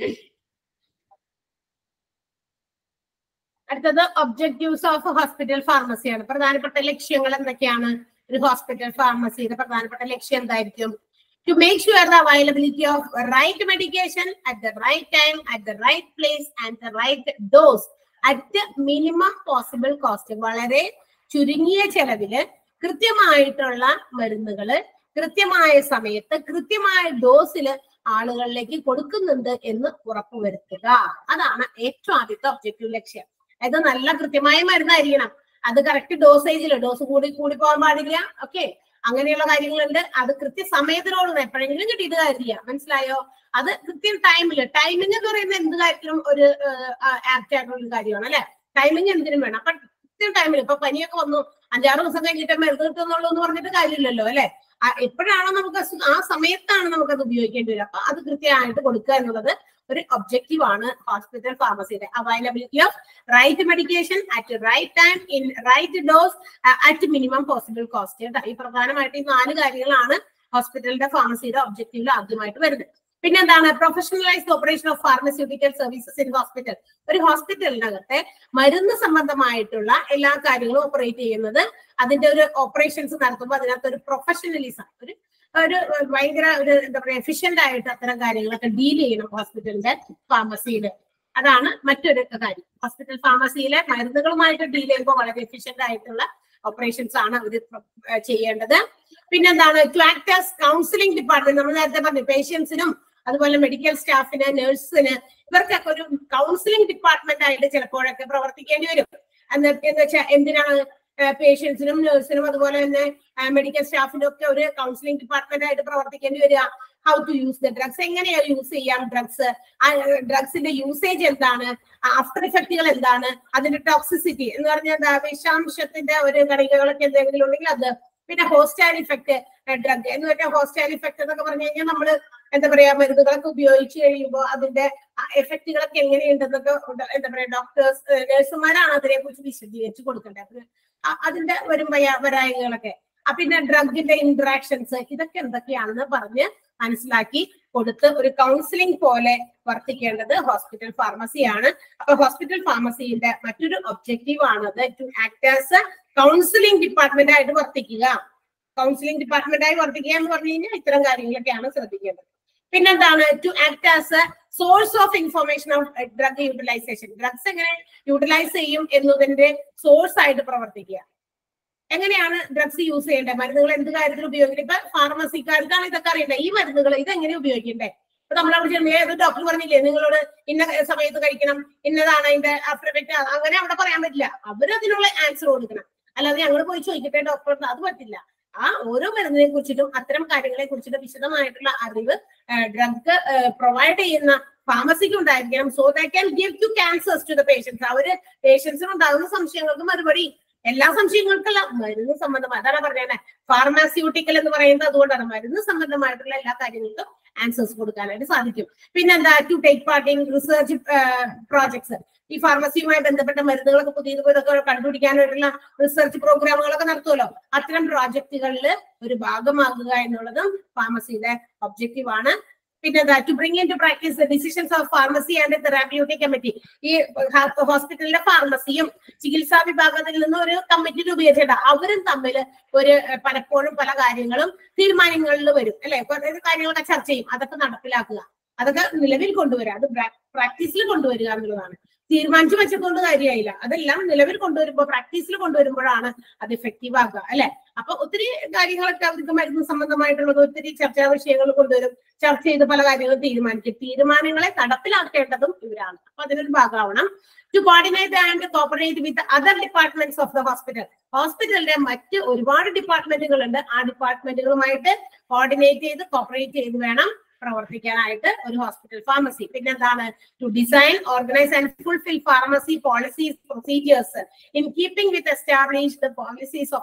അടുത്തത് ഒബ്ജക്റ്റീവ്സ് ഓഫ് ഹോസ്പിറ്റൽ ഫാർമസിയാണ് പ്രധാനപ്പെട്ട ലക്ഷ്യങ്ങൾ എന്തൊക്കെയാണ് ഒരു ഹോസ്പിറ്റൽ ഫാർമസിയുടെ പ്രധാനപ്പെട്ട ലക്ഷ്യം എന്തായിരിക്കും to make sure the availability of right medication at the right time at the right place and the right dose at minimum possible cost വളരെ ചുരുങ്ങിയ ചെലവില് കൃത്യമായിട്ടുള്ള മരുന്നുകള് കൃത്യമായ സമയത്ത് കൃത്യമായ ഡോസില് ആളുകളിലേക്ക് കൊടുക്കുന്നുണ്ട് എന്ന് ഉറപ്പുവരുത്തുക അതാണ് ഏറ്റവും ആദ്യത്തെ ഒബ്ജക്റ്റീവ് ലക്ഷ്യം അത് നല്ല കൃത്യമായ മരുന്നായിരിക്കണം അത് കറക്റ്റ് ഡോസേജിൽ ഡോസ് കൂടി കൂടി പോകാൻ പാടില്ല ഓക്കെ അങ്ങനെയുള്ള കാര്യങ്ങളുണ്ട് അത് കൃത്യസമയത്തിനോട് എപ്പോഴെങ്കിലും കിട്ടിയിട്ട് കാര്യമില്ല മനസ്സിലായോ അത് കൃത്യം ടൈമിൽ ടൈമിംഗ് എന്ന് പറയുന്നത് എന്ത് കാര്യത്തിലും ഒരു ആപ്റ്റ് ആയിട്ടുള്ള ഒരു കാര്യമാണ് അല്ലെ ടൈമിംഗ് എന്തിനും വേണം അപ്പൊ കൃത്യം ടൈമിൽ ഇപ്പൊ പനിയൊക്കെ വന്നു അഞ്ചാറ് ദിവസം കഴിഞ്ഞിട്ട് മരുന്ന് കിട്ടുന്നുള്ളൂ എന്ന് പറഞ്ഞിട്ട് കാര്യമില്ലല്ലോ അല്ലെ എപ്പോഴാണോ നമുക്ക് അസു- ആ സമയത്താണ് നമുക്കത് ഉപയോഗിക്കേണ്ടി വരിക അപ്പൊ അത് കൃത്യമായിട്ട് കൊടുക്കുക എന്നുള്ളത് ഒരു ഒബ്ജക്റ്റീവ് ആണ് ഹോസ്പിറ്റൽ ഫാർമസിയുടെ availability of right medication at right time in right dose at minimum possible cost കേട്ടോ ഈ പ്രധാനമായിട്ട് ഈ നാല് കാര്യങ്ങളാണ് ഹോസ്പിറ്റലിന്റെ ഫാർമസിയുടെ ഒബ്ജക്റ്റീവിൽ ആദ്യമായിട്ട് വരുന്നത് പിന്നെ എന്താണ് professionalised operation of pharmaceutical services in hospital ഒരു ഹോസ്പിറ്റലിനകത്തെ മരുന്ന് സംബന്ധമായിട്ടുള്ള എല്ലാ കാര്യങ്ങളും ഓപ്പറേറ്റ് ചെയ്യുന്നത് അതിന്റെ ഒരു ഓപ്പറേഷൻസ് നടത്തുമ്പോൾ അതിനകത്ത് ഒരു പ്രൊഫഷണലിസം ഒരു ഒരു ഭയങ്കര ഒരു എന്താ പറയാ എഫിഷ്യന്റ് ആയിട്ട് അത്തരം കാര്യങ്ങളൊക്കെ ഡീൽ ചെയ്യണം ഹോസ്പിറ്റലിന്റെ ഫാർമസിയിൽ അതാണ് മറ്റൊരു കാര്യം ഹോസ്പിറ്റൽ ഫാർമസിയിലെ മരുന്നുകളുമായിട്ട് ഡീൽ ചെയ്യുമ്പോൾ വളരെ എഫിഷ്യന്റ് ആയിട്ടുള്ള ഓപ്പറേഷൻസ് ആണ് അവർ ചെയ്യേണ്ടത് പിന്നെന്താണ് to act as counselling department നമ്മൾ നേരത്തെ പറഞ്ഞു പേഷ്യൻസിനും അതുപോലെ മെഡിക്കൽ സ്റ്റാഫിന് നഴ്സിന് ഇവർക്കൊക്കെ ഒരു കൗൺസിലിംഗ് ഡിപ്പാർട്ട്മെന്റ് ആയിട്ട് ചിലപ്പോഴൊക്കെ പ്രവർത്തിക്കേണ്ടി വരും എന്ന് എന്ന് വെച്ചാൽ എന്തിനാണ് പേഷ്യൻസിനും നഴ്സിനും അതുപോലെ തന്നെ മെഡിക്കൽ സ്റ്റാഫിനും ഒക്കെ ഒരു കൗൺസിലിംഗ് ഡിപ്പാർട്ട്മെന്റ് ആയിട്ട് പ്രവർത്തിക്കേണ്ടി വരിക how to use the drugs എങ്ങനെയാണ് യൂസ് ചെയ്യാം ഡ്രഗ്സ് ആ ഡ്രഗ്സിന്റെ യൂസേജ് എന്താണ് ആഫ്റ്റർ ഇഫക്റ്റുകൾ എന്താണ് അതിന്റെ ടോക്സിസിറ്റി എന്ന് പറഞ്ഞാൽ എന്താ വിഷാംശത്തിന്റെ ഒരു കണികകളൊക്കെ എന്തെങ്കിലും ഉണ്ടെങ്കിൽ അത് പിന്നെ ഹോസ്റ്റൈൽ ഇഫക്റ്റ് ഡ്രഗ് എന്ന് വെച്ചാൽ ഹോസ്റ്റൈൽ ഇഫക്റ്റ് എന്നൊക്കെ പറഞ്ഞു കഴിഞ്ഞാൽ നമ്മൾ എന്താ പറയാ മരുന്നുകളൊക്കെ ഉപയോഗിച്ച് കഴിയുമ്പോൾ അതിന്റെ എഫക്റ്റുകളൊക്കെ എങ്ങനെയുണ്ടെന്നൊക്കെ ഉണ്ട്. എന്താ പറയാ ഡോക്ടേഴ്സ് നഴ്സുമാരാണ് അതിനെ കുറിച്ച് വിശദീകരിച്ച് കൊടുക്കേണ്ടത് അപ്പൊ അ- അതിന്റെ വരും വയ- വരായകളൊക്കെ ആ പിന്നെ ഡ്രഗിന്റെ ഇന്ററാക്ഷൻസ് ഇതൊക്കെ എന്തൊക്കെയാണെന്ന് പറഞ്ഞ് മനസ്സിലാക്കി കൊടുത്ത് ഒരു കൗൺസിലിംഗ് പോലെ വർത്തിക്കേണ്ടത് ഹോസ്പിറ്റൽ ഫാർമസിയാണ് അപ്പൊ ഹോസ്പിറ്റൽ ഫാർമസിയുടെ മറ്റൊരു ഒബ്ജക്റ്റീവ് ആണത് to act as counselling department ആയിട്ട് വർത്തിക്കുക കൗൺസിലിംഗ് ഡിപ്പാർട്ട്മെന്റ് ആയി വർത്തിക്കുക എന്ന് പറഞ്ഞു കഴിഞ്ഞാൽ ഇത്തരം കാര്യങ്ങളൊക്കെയാണ് ശ്രദ്ധിക്കേണ്ടത് പിന്നെന്താണ് to act as a source of information of drug utilisation drugs എങ്ങനെ യൂട്ടിലൈസ് ചെയ്യും എന്നതിന്റെ സോഴ്സ് ആയിട്ട് പ്രവർത്തിക്കുക എങ്ങനെയാണ് ഡ്രഗ്സ് യൂസ് ചെയ്യേണ്ടത് മരുന്നുകൾ എന്ത് കാര്യത്തിൽ ഉപയോഗിക്കുന്നത് ഇപ്പൊ ഫാർമസിക്കാർക്കാണ് ഇതൊക്കെ അറിയേണ്ടത് ഈ മരുന്നുകൾ ഇത് എങ്ങനെ ഉപയോഗിക്കണ്ടേ ഇപ്പൊ നമ്മളവിടെ ചെല്ലുമ്പോൾ ഏത് ഡോക്ടർ പറഞ്ഞില്ലേ നിങ്ങളോട് ഇന്ന സമയത്ത് കഴിക്കണം ഇന്നതാണ് അതിന്റെ ആഫ്റ്റർ എഫക്ട് അങ്ങനെ അവിടെ പറയാൻ പറ്റില്ല അവരതിനുള്ള ആൻസർ കൊടുക്കണം അല്ലാതെ ഞങ്ങൾ പോയി ചോദിക്കട്ടെ ഡോക്ടർ അത് പറ്റില്ല ആ ഓരോ മരുന്നിനെ കുറിച്ചിട്ടും അത്തരം കാര്യങ്ങളെ കുറിച്ചിട്ട് വിശദമായിട്ടുള്ള അറിവ് ഡ്രഗ് പ്രൊവൈഡ് ചെയ്യുന്ന ഫാർമസിക്ക് ഉണ്ടായിരിക്കണം so that can give to answers to the patients അവര് പേഷ്യൻസിന് ഉണ്ടാകുന്ന സംശയങ്ങൾക്ക് മറുപടി എല്ലാ സംശയങ്ങൾക്കല്ല മരുന്ന് സംബന്ധമായി അതാണ് പറഞ്ഞത് ഫാർമാസ്യൂട്ടിക്കൽ എന്ന് പറയുന്നത് അതുകൊണ്ടാണ് മരുന്ന് സംബന്ധമായിട്ടുള്ള എല്ലാ കാര്യങ്ങൾക്കും ആൻസേഴ്സ് കൊടുക്കാനായിട്ട് സാധിക്കും പിന്നെന്താ to take part in research projects ഈ ഫാർമസിയുമായി ബന്ധപ്പെട്ട മരുന്നുകളൊക്കെ പുതിയത് പുതിയതൊക്കെ കണ്ടുപിടിക്കാനായിട്ടുള്ള റിസർച്ച് പ്രോഗ്രാമുകളൊക്കെ നടത്തുമല്ലോ അത്തരം പ്രോജക്റ്റുകളിൽ ഒരു ഭാഗമാകുക എന്നുള്ളതും ഫാർമസിയുടെ ഒബ്ജക്റ്റീവ് ആണ് പിന്നെ to bring in to practice decisions of pharmacy and therapeutic committee ഈ ഹോസ്പിറ്റലിലെ ഫാർമസിയും ചികിത്സാ വിഭാഗത്തിൽ നിന്ന് ഒരു കമ്മിറ്റി രൂപീകരിച്ചിട്ട് അവരും തമ്മിൽ ഒരു ഏഹ്, പലപ്പോഴും പല കാര്യങ്ങളും തീരുമാനങ്ങളിൽ വരും അല്ലെ കുറേ കാര്യങ്ങളൊക്കെ ചർച്ച ചെയ്യും അതൊക്കെ നടപ്പിലാക്കുക അതൊക്കെ നിലവിൽ കൊണ്ടുവരിക അത് പ്രാക്ടീസിൽ കൊണ്ടുവരിക എന്നുള്ളതാണ് തീരുമാനിച്ചു വെച്ചതുകൊണ്ട് കാര്യമായില്ല അതെല്ലാം നിലവിൽ കൊണ്ടുവരുമ്പോൾ പ്രാക്ടീസിൽ കൊണ്ടുവരുമ്പോഴാണ് അത് എഫക്റ്റീവ് ആകുക അല്ലെ അപ്പൊ ഒത്തിരി കാര്യങ്ങളൊക്കെ അവർക്ക് മരുന്ന് സംബന്ധമായിട്ടുള്ളത് ഒത്തിരി ചർച്ചാ വിഷയങ്ങൾ കൊണ്ടുവരും ചർച്ച ചെയ്ത് പല കാര്യങ്ങളും തീരുമാനിക്കും തീരുമാനങ്ങളെ നടപ്പിലാക്കേണ്ടതും ഇവരാണ് അപ്പൊ അതിനൊരു ഭാഗമാവണം to coordinate and cooperate with other departments of the hospital ഹോസ്പിറ്റലിന്റെ മറ്റ് ഒരുപാട് ഡിപ്പാർട്ട്മെന്റുകൾ ഉണ്ട് ആ ഡിപ്പാർട്ട്മെന്റുകളുമായിട്ട് കോർഡിനേറ്റ് ചെയ്ത് കോപ്പറേറ്റ് ചെയ്ത് വേണം പ്രവർത്തിക്കാനായിട്ട് ഒരു ഹോസ്പിറ്റൽ ഫാർമസി പിന്നെന്താണ് to design organise and fulfil pharmacy policies procedures in keeping with established policies of the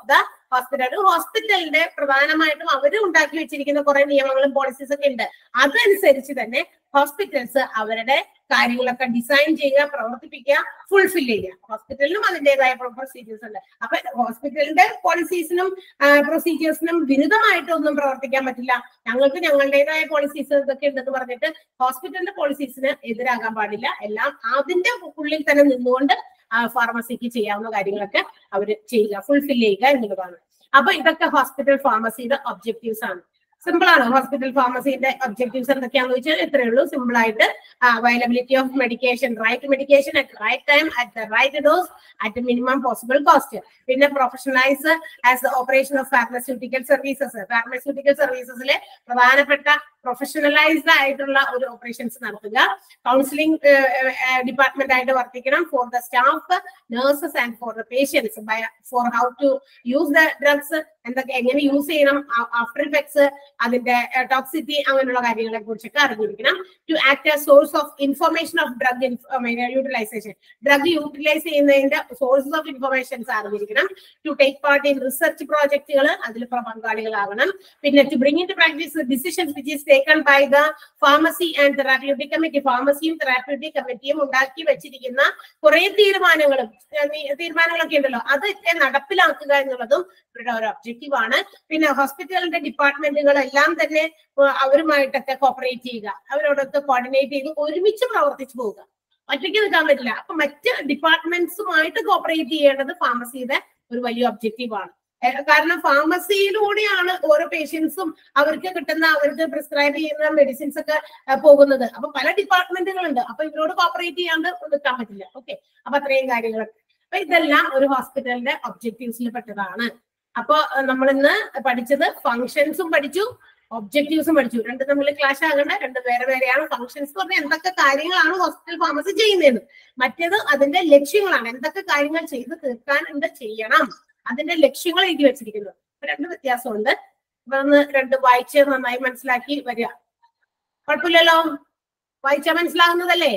hospital ഹോസ്പിറ്റലിന്റെ പ്രധാനമായിട്ടും അവർ ഉണ്ടാക്കി വെച്ചിരിക്കുന്ന കുറെ നിയമങ്ങളും പോളിസീസ് ഒക്കെ ഉണ്ട് അതനുസരിച്ച് തന്നെ ഹോസ്പിറ്റൽസ് അവരുടെ കാര്യങ്ങളൊക്കെ ഡിസൈൻ ചെയ്യുക പ്രവർത്തിപ്പിക്കുക ഫുൾഫിൽ ചെയ്യുക ഹോസ്പിറ്റലിനും അതിൻ്റെതായ പ്രൊസീജിയേഴ്സ് ഉണ്ട് അപ്പൊ ഹോസ്പിറ്റലിന്റെ പോളിസീസിനും പ്രൊസീജിയേഴ്സിനും വിരുദ്ധമായിട്ടൊന്നും പ്രവർത്തിക്കാൻ പറ്റില്ല ഞങ്ങൾക്ക് ഞങ്ങളുടേതായ പോളിസീസ് ഇതൊക്കെ ഉണ്ടെന്ന് പറഞ്ഞിട്ട് ഹോസ്പിറ്റലിന്റെ പോളിസീസിന് എതിരാകാൻ പാടില്ല എല്ലാം അതിന്റെ ഉള്ളിൽ തന്നെ നിന്നുകൊണ്ട് ഫാർമസിക്ക് ചെയ്യാവുന്ന കാര്യങ്ങളൊക്കെ അവർ ചെയ്യുക ഫുൾഫിൽ ചെയ്യുക എന്നുള്ളതാണ് അപ്പൊ ഇതൊക്കെ ഹോസ്പിറ്റൽ ഫാർമസിയുടെ ഒബ്ജക്റ്റീവ്സ് ആണ് സിമ്പിൾ ആണ് ഹോസ്പിറ്റൽ ഫാർമസിന്റെ ഒബ്ജക്റ്റീവ്സ് എന്തൊക്കെയാണെന്ന് വെച്ചാൽ ഇത്രയേ ഉള്ളൂ സിമ്പിൾ ആയിട്ട് availability of medication right medication at right time at the right dose at minimum possible cost പിന്നെ professionalise as the operation of pharmaceutical services pharmaceutical സർവീസസിലെ പ്രധാനപ്പെട്ട പ്രൊഫഷണലൈസ്ഡ് ആയിട്ടുള്ള ഒരു ഓപ്പറേഷൻസ് നടത്തുക കൗൺസിലിംഗ് ഡിപ്പാർട്ട്മെന്റ് ആയിട്ട് വർത്തിക്കണം for the staff nurses and for the patients for how to use the drugs എന്തൊക്കെ എങ്ങനെ യൂസ് ചെയ്യണം ആഫ്റ്റർ ഇഫക്ട്സ് അതിന്റെ ടോക്സിറ്റി അങ്ങനെയുള്ള കാര്യങ്ങളെ കുറിച്ചൊക്കെ അറിഞ്ഞിരിക്കണം to act as source of information of drug utilisation drug utilise ചെയ്യുന്നതിന്റെ സോഴ്സസ് ഓഫ് ഇൻഫർമേഷൻസ് അറിഞ്ഞിരിക്കണം to take part in research പ്രോജക്റ്റുകൾ അതിൽ പങ്കാളികളാകണം പിന്നെ to bring in to practice decisions which is taken by the pharmacy and therapeutic committee ഫാർമസിയും തെറാപ്യൂട്ടിക് കമ്മിറ്റിയും ഉണ്ടാക്കി വെച്ചിരിക്കുന്ന കുറെ തീരുമാനങ്ങളും ഏർ നീ- തീരുമാനങ്ങളൊക്കെ ഉണ്ടല്ലോ അതൊക്കെ നടപ്പിലാക്കുക എന്നുള്ളതും ഇവരുടെ ഒരു ഒബ്ജക്റ്റീവ് ആണ് പിന്നെ ഹോസ്പിറ്റലിന്റെ ഡിപ്പാർട്ട്മെന്റുകളെല്ലാം തന്നെ ഏർ അവരുമായിട്ടൊക്കെ കോപ്പറേറ്റ് ചെയ്യുക അവരോടൊക്കെ കോർഡിനേറ്റ് ചെയ്ത് ഒരുമിച്ച് പ്രവർത്തിച്ചു പോവുക ഒറ്റയ്ക്ക് നിൽക്കാൻ പറ്റില്ല അപ്പൊ മറ്റ് ഡിപ്പാർട്ട്മെന്റ്സുമായിട്ട് കോപ്പറേറ്റ് ചെയ്യേണ്ടത് ഫാർമസിയുടെ ഒരു വലിയ ഒബ്ജക്റ്റീവ് ആണ് ഏർ കാരണം ഫാർമസിയിലൂടെയാണ് ഓരോ പേഷ്യൻസും അവർക്ക് കിട്ടുന്ന അവർക്ക് പ്രിസ്ക്രൈബ് ചെയ്യുന്ന മെഡിസിൻസ് ഒക്കെ ഏർ പോകുന്നത് അപ്പൊ പല ഡിപ്പാർട്ട്മെന്റുകളുണ്ട് അപ്പൊ ഇവരോട് കോപ്പറേറ്റ് ചെയ്യാണ്ട് നിൽക്കാൻ പറ്റില്ല ഓക്കെ അപ്പൊ അത്രയും കാര്യങ്ങളൊക്കെ അപ്പൊ ഇതെല്ലാം ഒരു ഹോസ്പിറ്റലിന്റെ ഒബ്ജക്റ്റീവ്സിൽ പെട്ടതാണ് അപ്പൊ നമ്മൾ ഇന്ന് പഠിച്ചത് ഫങ്ഷൻസും പഠിച്ചു ഒബ്ജക്റ്റീവ്സും പഠിച്ചു രണ്ട് തമ്മിൽ ക്ലാഷ് ആകേണ്ട രണ്ട് വേറെ വേറെയാണ് ഫങ്ഷൻസ് പറഞ്ഞാൽ എന്തൊക്കെ കാര്യങ്ങളാണ് ഹോസ്പിറ്റൽ ഫാർമസി ചെയ്യുന്നത് മറ്റേത് അതിന്റെ ലക്ഷ്യങ്ങളാണ് എന്തൊക്കെ കാര്യങ്ങൾ ചെയ്ത് തീർക്കാൻ എന്ത് ചെയ്യണം അതിന്റെ ലക്ഷ്യങ്ങൾ എഴുതി വെച്ചിരിക്കുന്നു അപ്പൊ രണ്ട് വ്യത്യാസമുണ്ട് അപ്പൊ ഒന്ന് രണ്ട് വായിച്ച് നന്നായി മനസ്സിലാക്കി വരിക കുഴപ്പമില്ലല്ലോ വായിച്ചാൽ മനസ്സിലാകുന്നതല്ലേ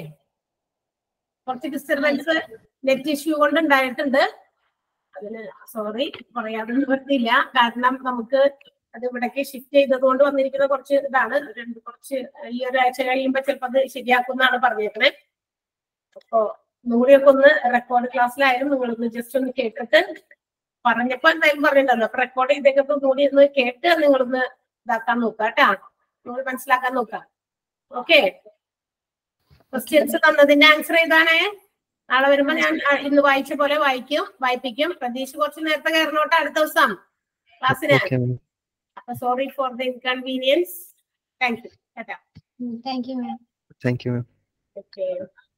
കുറച്ച് ഡിസ്റ്റർബൻസ് നെറ്റ് ഇഷ്യൂ കൊണ്ട് ഉണ്ടായിട്ടുണ്ട് അതിന് സോറി പറയാതെ നിവർത്തിയില്ല കാരണം നമുക്ക് അത് ഇവിടേക്ക് ഷിഫ്റ്റ് ചെയ്തത് കൊണ്ട് വന്നിരിക്കുന്ന കുറച്ച് ഇതാണ് രണ്ട് കുറച്ച് ഈ ഒരാഴ്ച കഴിയുമ്പോ ചിലപ്പോ അത് ശരിയാക്കുന്നാണ് പറഞ്ഞേക്കണേ അപ്പോ ഒന്നുകൂടിയൊക്കെ ഒന്ന് റെക്കോർഡ് ക്ലാസ്സിലായാലും നിങ്ങളൊന്ന് ജസ്റ്റ് ഒന്ന് കേട്ടിട്ട് പറഞ്ഞപ്പോ എന്തായാലും പറഞ്ഞിട്ടുണ്ടല്ലോ അപ്പൊ റെക്കോർഡ് ചെയ്തേക്കപ്പോ കൂടി ഒന്ന് കേട്ട് നിങ്ങളൊന്ന് ഇതാക്കാൻ നോക്കുക കേട്ടാ നിങ്ങൾ മനസ്സിലാക്കാൻ നോക്കാം ഓക്കെ ക്വസ്റ്റ്യൻസ് തന്നതിന്റെ ആൻസർ ചെയ്താണേ നാളെ വരുമ്പോ ഞാൻ ആ, ഇന്ന് വായിച്ച പോലെ വായിക്കും വായിപ്പിക്കും പ്രതീക്ഷ കുറച്ച് നേരത്തെ കയറണോട്ടെ അടുത്ത ദിവസം ക്ലാസ്സിന് ഓക്കെ മാം അപ്പൊ sorry for the inconvenience thank you കേട്ടാ Thank you, ma'am. Thank you ma'am okay